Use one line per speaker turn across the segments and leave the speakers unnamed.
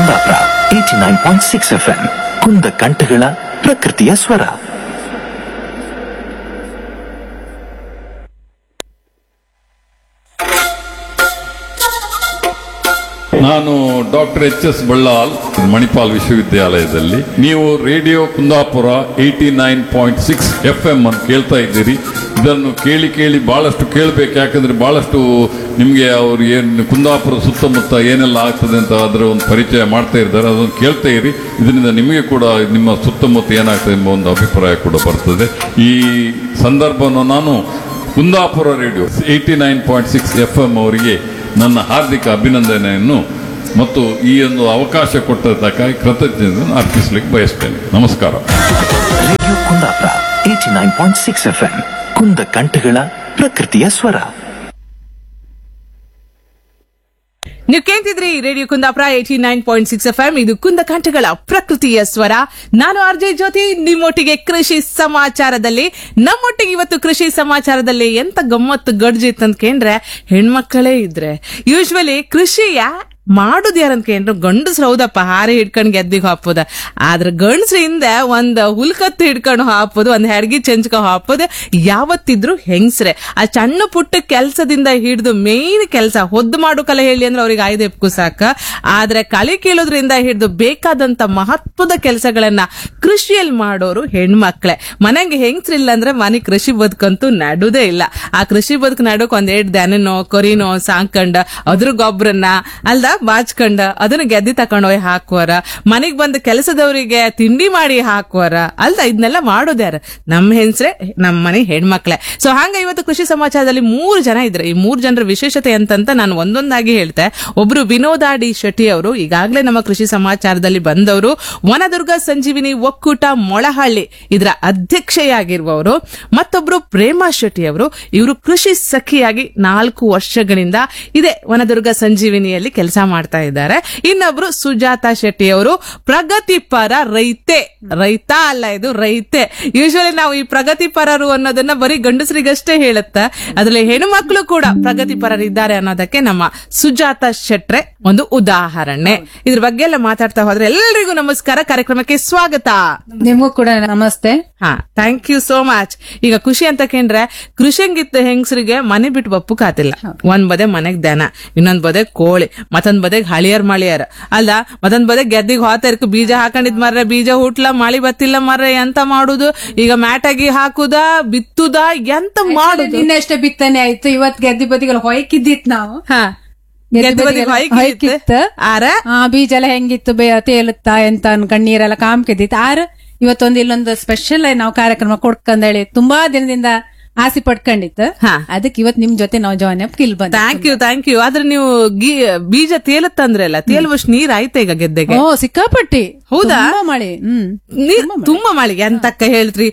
Kundapura eighty nine point six F M ಕುಂದ ಕಂಠಗಳ ಪ್ರಕೃತಿಯ ಸ್ವರ
ನಾನು doctor H S Ballal Manipal ವಿಶ್ವವಿದ್ಯಾಲಯದಲ್ಲಿ ನೀವು radio Kundapura eighty nine point six F M ಅನ್ನು ಕೇಳ್ತಾ ಇದ್ದೀರಿ ಇದನ್ನು ಕೇಳಿ ಕೇಳಿ ಬಹಳಷ್ಟು ಕೇಳಬೇಕು ಯಾಕಂದ್ರೆ ಬಹಳಷ್ಟು ನಿಮಗೆ ಅವರು ಏನು ಕುಂದಾಪುರ ಸುತ್ತಮುತ್ತ ಏನೆಲ್ಲ ಆಗ್ತದೆ ಅಂತ ಅದರ ಒಂದು ಪರಿಚಯ ಮಾಡ್ತಾ ಇದ್ದಾರೆ ಅದನ್ನು ಕೇಳ್ತಾ ಇರಿ ಇದರಿಂದ ನಿಮಗೆ ಕೂಡ ನಿಮ್ಮ ಸುತ್ತಮುತ್ತ ಏನಾಗ್ತದೆ ಎಂಬ ಒಂದು ಅಭಿಪ್ರಾಯ ಕೂಡ ಬರ್ತದೆ ಈ ಸಂದರ್ಭವನ್ನು ನಾನು Kundapura radio eighty nine point six F M ಅವರಿಗೆ ನನ್ನ ಹಾರ್ದಿಕ ಅಭಿನಂದನೆಯನ್ನು ಮತ್ತು ಈ ಒಂದು ಅವಕಾಶ ಕೊಟ್ಟದ್ದಕ್ಕಾಗಿ ಕೃತಜ್ಞತೆಯನ್ನು ಅರ್ಪಿಸಲಿಕ್ಕೆ ಬಯಸ್ತೇನೆ ನಮಸ್ಕಾರ
radio Kundapura eighty nine point six F M ಕುಂದ ಕಂಠಗಳ ಪ್ರಕೃತಿಯ ಸ್ವರ
ನೀವು ಕೇಳ್ತಿದ್ರಿ radio Kundapura eighty nine point six F M ಇದು ಕುಂದ ಕಂಠಗಳ ಪ್ರಕೃತಿಯ ಸ್ವರ ನಾನು ಅರ್ಜಯ್ ಜ್ಯೋತಿ ನಿಮ್ಮೊಟ್ಟಿಗೆ ಕೃಷಿ ಸಮಾಚಾರದಲ್ಲಿ ನಮ್ಮೊಟ್ಟಿಗೆ ಇವತ್ತು ಕೃಷಿ ಸಮಾಚಾರದಲ್ಲಿ ಎಂತ ಗಮ್ಮತ್ತು ಗಡ್ಜಿತ್ತು ಅಂತ ಕೇಂದ್ರೆ ಹೆಣ್ಮಕ್ಕಳೇ ಇದ್ರೆ ಯೂಶ್ವಲಿ ಕೃಷಿಯ ಮಾಡುದು ಯಾರಂತ ಕೇಂದ್ರ ಗಂಡಸ್ರು ಹೌದಪ್ಪ ಹಾರೆ ಹಿಡ್ಕೊಂಡು ಗೆದ್ದಿಗೆ ಹಾಪೋದ ಆದ್ರೆ ಗಂಡಸ್ರಿಂದ ಒಂದ್ ಹುಲ್ಕತ್ತು ಹಿಡ್ಕೊಂಡು ಹಾಪೋದು ಒಂದ್ ಹೆಡ್ಗಿ ಚೆಂಚ್ಕ ಹಾಪೋದು ಯಾವತ್ತಿದ್ರು ಹೆಂಗ್ಸ್ರೆ ಆ ಸಣ್ಣ ಪುಟ್ಟ ಕೆಲಸದಿಂದ ಹಿಡಿದು ಮೇನ್ ಕೆಲಸ ಹೊದ್ದು ಮಾಡು ಕಲೆ ಹೇಳಿ ಅಂದ್ರೆ ಅವ್ರಿಗೆ ಆಯ್ದು ಎಪ್ಕು ಸಾಕ ಆದ್ರೆ ಕಲೆ ಕೀಳೋದ್ರಿಂದ ಹಿಡಿದು ಬೇಕಾದಂತ ಮಹತ್ವದ ಕೆಲಸಗಳನ್ನ ಕೃಷಿಯಲ್ಲಿ ಮಾಡೋರು ಹೆಣ್ಮಕ್ಳೆ ಮನೆಗೆ ಹೆಂಗ್ಸ್ರಿಲ್ಲ ಅಂದ್ರೆ ಮನೆ ಕೃಷಿ ಬದುಕಂತೂ ನಡುದೇ ಇಲ್ಲ ಆ ಕೃಷಿ ಬದುಕು ನಡಕ್ ಒಂದ್ ಎರಡ್ ದನನೋ ಕೊರಿನೋ ಸಾಂಕಂಡ ಅದ್ರ ಗೊಬ್ಬರನ್ನ ಅಲ್ದ ಬಾಚ್ಕಂಡ ಅದನ್ನ ಗೆದ್ದಿ ತಕೊಂಡೋಗಿ ಹಾಕುವರ ಮನೆಗ್ ಬಂದ ಕೆಲಸದವರಿಗೆ ತಿಂಡಿ ಮಾಡಿ ಹಾಕುವರ ಅಲ್ದ ಇದನ್ನೆಲ್ಲ ಮಾಡೋದ್ಯಾರ ನಮ್ಮ ಹೆಂಗ್ಸ್ರೆ ನಮ್ಮ ಮನೆ ಹೆಣ್ಮಕ್ಳೆ ಸೊ ಹಂಗ ಇವತ್ತು ಕೃಷಿ ಸಮಾಚಾರದಲ್ಲಿ ಮೂರು ಜನ ಇದ್ರೆ ಈ ಮೂರು ಜನರ ವಿಶೇಷತೆ ಅಂತಂತ ನಾನು ಒಂದೊಂದಾಗಿ ಹೇಳ್ತೆ ಒಬ್ರು ವಿನೋದ ಡಿ ಶೆಟ್ಟಿ ಅವರು ಈಗಾಗಲೇ ನಮ್ಮ ಕೃಷಿ ಸಮಾಚಾರದಲ್ಲಿ ಬಂದವರು ವನದುರ್ಗ ಸಂಜೀವಿನಿ ಒಕ್ಕೂಟ ಮೊಳಹಳ್ಳಿ ಇದರ ಅಧ್ಯಕ್ಷೆಯಾಗಿರುವವರು ಮತ್ತೊಬ್ರು ಪ್ರೇಮಾ ಶೆಟ್ಟಿ ಅವರು ಇವರು ಕೃಷಿ ಸಖಿಯಾಗಿ ನಾಲ್ಕು ವರ್ಷಗಳಿಂದ ಇದೇ ವನದುರ್ಗ ಸಂಜೀವಿನಿಯಲ್ಲಿ ಕೆಲಸ ಮಾಡ್ತಾ ಇದ್ದಾರೆ ಇನ್ನೊಬ್ರು ಸುಜಾತ ಶೆಟ್ಟಿ ಅವರು ಪ್ರಗತಿಪರ ರೈತೆ ರೈತ ಅಲ್ಲ ಇದು ರೈತೆ ಯೂಶಲಿ ನಾವು ಈ ಪ್ರಗತಿಪರರು ಅನ್ನೋದನ್ನ ಬರೀ ಗಂಡಸರಿಗಷ್ಟೇ ಹೇಳುತ್ತೆ ಅದ್ರಲ್ಲಿ ಹೆಣ್ಮಕ್ಳು ಕೂಡ ಪ್ರಗತಿಪರರಿದ್ದಾರೆ ಅನ್ನೋದಕ್ಕೆ ನಮ್ಮ ಸುಜಾತ ಶೆಟ್ರೆ ಒಂದು ಉದಾಹರಣೆ ಇದ್ರ ಬಗ್ಗೆ ಎಲ್ಲ ಮಾತಾಡ್ತಾ ಹೋದ್ರೆ ಎಲ್ಲರಿಗೂ ನಮಸ್ಕಾರ ಕಾರ್ಯಕ್ರಮಕ್ಕೆ ಸ್ವಾಗತ
ನಿಮಗೂ ಕೂಡ ನಮಸ್ತೆ
ಹಾ ಥ್ಯಾಂಕ್ ಯು ಸೋ ಮಚ್ ಈಗ ಖುಷಿ ಅಂತ ಕೇಂದ್ರೆ ಕೃಷಿಯಂಗಿತ್ತ ಹೆಂಗಸರಿಗೆ ಮನೆ ಬಿಟ್ಟು ಬಪ್ಪು ಕಾತಿಲ್ಲ ಒಂದ್ ಬದೆ ಮನೆಗ್ ದನ ಇನ್ನೊಂದ್ ಬದೆ ಕೋಳಿ ಮತ್ತೊಂದ್ ಬದೆಗ್ ಹಳಿಯರ್ ಮಳಿಯರ್ ಅಲ್ಲ ಮತ್ತೊಂದ್ ಬದೆ ಗೆದ್ದಿಗ್ ಹೋತ ಇರ್ಕ ಬೀಜ ಹಾಕೊಂಡಿದ್ ಮರ್ರೆ ಬೀಜ ಹುಟ್ಲ ಮಳಿ ಬತ್ತಿಲ್ಲ ಮರ್ರೆ ಎಂತ ಮಾಡುದು ಈಗ ಮ್ಯಾಟಾಗಿ ಹಾಕುದ ಬಿತ್ತುದ ಎಂತ ಮಾಡುದು
ನಿನ್ನೆಷ್ಟೇ ಬಿತ್ತನೆ ಆಯ್ತು ಇವತ್ ಗೆದ್ದಿ ಬದಿಗೆಲ್ಲ ಹೊಯ್ಕಿದ್ದಿತ್ ನಾವು
ಹಾ
ಗೆದ್ದಿ
ಗೆದ್ದಿ ಬದಿಗ್
ಬದಿಗೆಲ್ಲ
ಹೊಯ್ಕಿತ್ತು.
ಹೊಯ್ಕಿತ್ತು.
ಆರ
ಆ ಬೀಜ ಎಲ್ಲ ಹೆಂಗಿತ್ತು ಬೇ ತೇಲುತ್ತಾ ಎಂತ ಅನ್ಕೊಂಡ್ ನೀರೆಲ್ಲ ಕಾಮ್ಕಿದ್ದಿತ್ತು ಆರ ಇವತ್ತೊಂದು ಇಲ್ಲೊಂದು ಸ್ಪೆಷಲ್ ನಾವು ಕಾರ್ಯಕ್ರಮ ಕೊಡ್ಕಂದ ಹೇಳಿ ತುಂಬಾ ದಿನದಿಂದ ಆಸೆ ಪಡ್ಕೊಂಡಿತ್ತು
ಹಾ.
ಅದಕ್ಕೆ ಇವತ್ ನಿಮ್ ಜೊತೆ ನಾವು ಜಾಯ್ನ್ ಅಪ್ ಕಿಲ್ ಬಂದ
ಥ್ಯಾಂಕ್ ಯು ಥ್ಯಾಂಕ್ ಯು ಆದ್ರೆ ನೀವು ಗಿ- ಬೀಜ ತೇಲತ್ತಂದ್ರಲ್ಲ ತೇಲುವಷ್ಟು ನೀರ್ ಆಯ್ತಾ ಈಗ ಗೆದ್ದೆಗೆ
ಓ ಸಿಕ್ಕಾಪಟ್ಟಿ
ಹೌದಾ?
ತುಂಬಾ ಮಳೆ ಹ್ಮ್
ನೀರ್ ತುಂಬಾ ಮಳೆಗೆ ಎಂತಕ್ಕ ಹೇಳ್ತ್ರಿ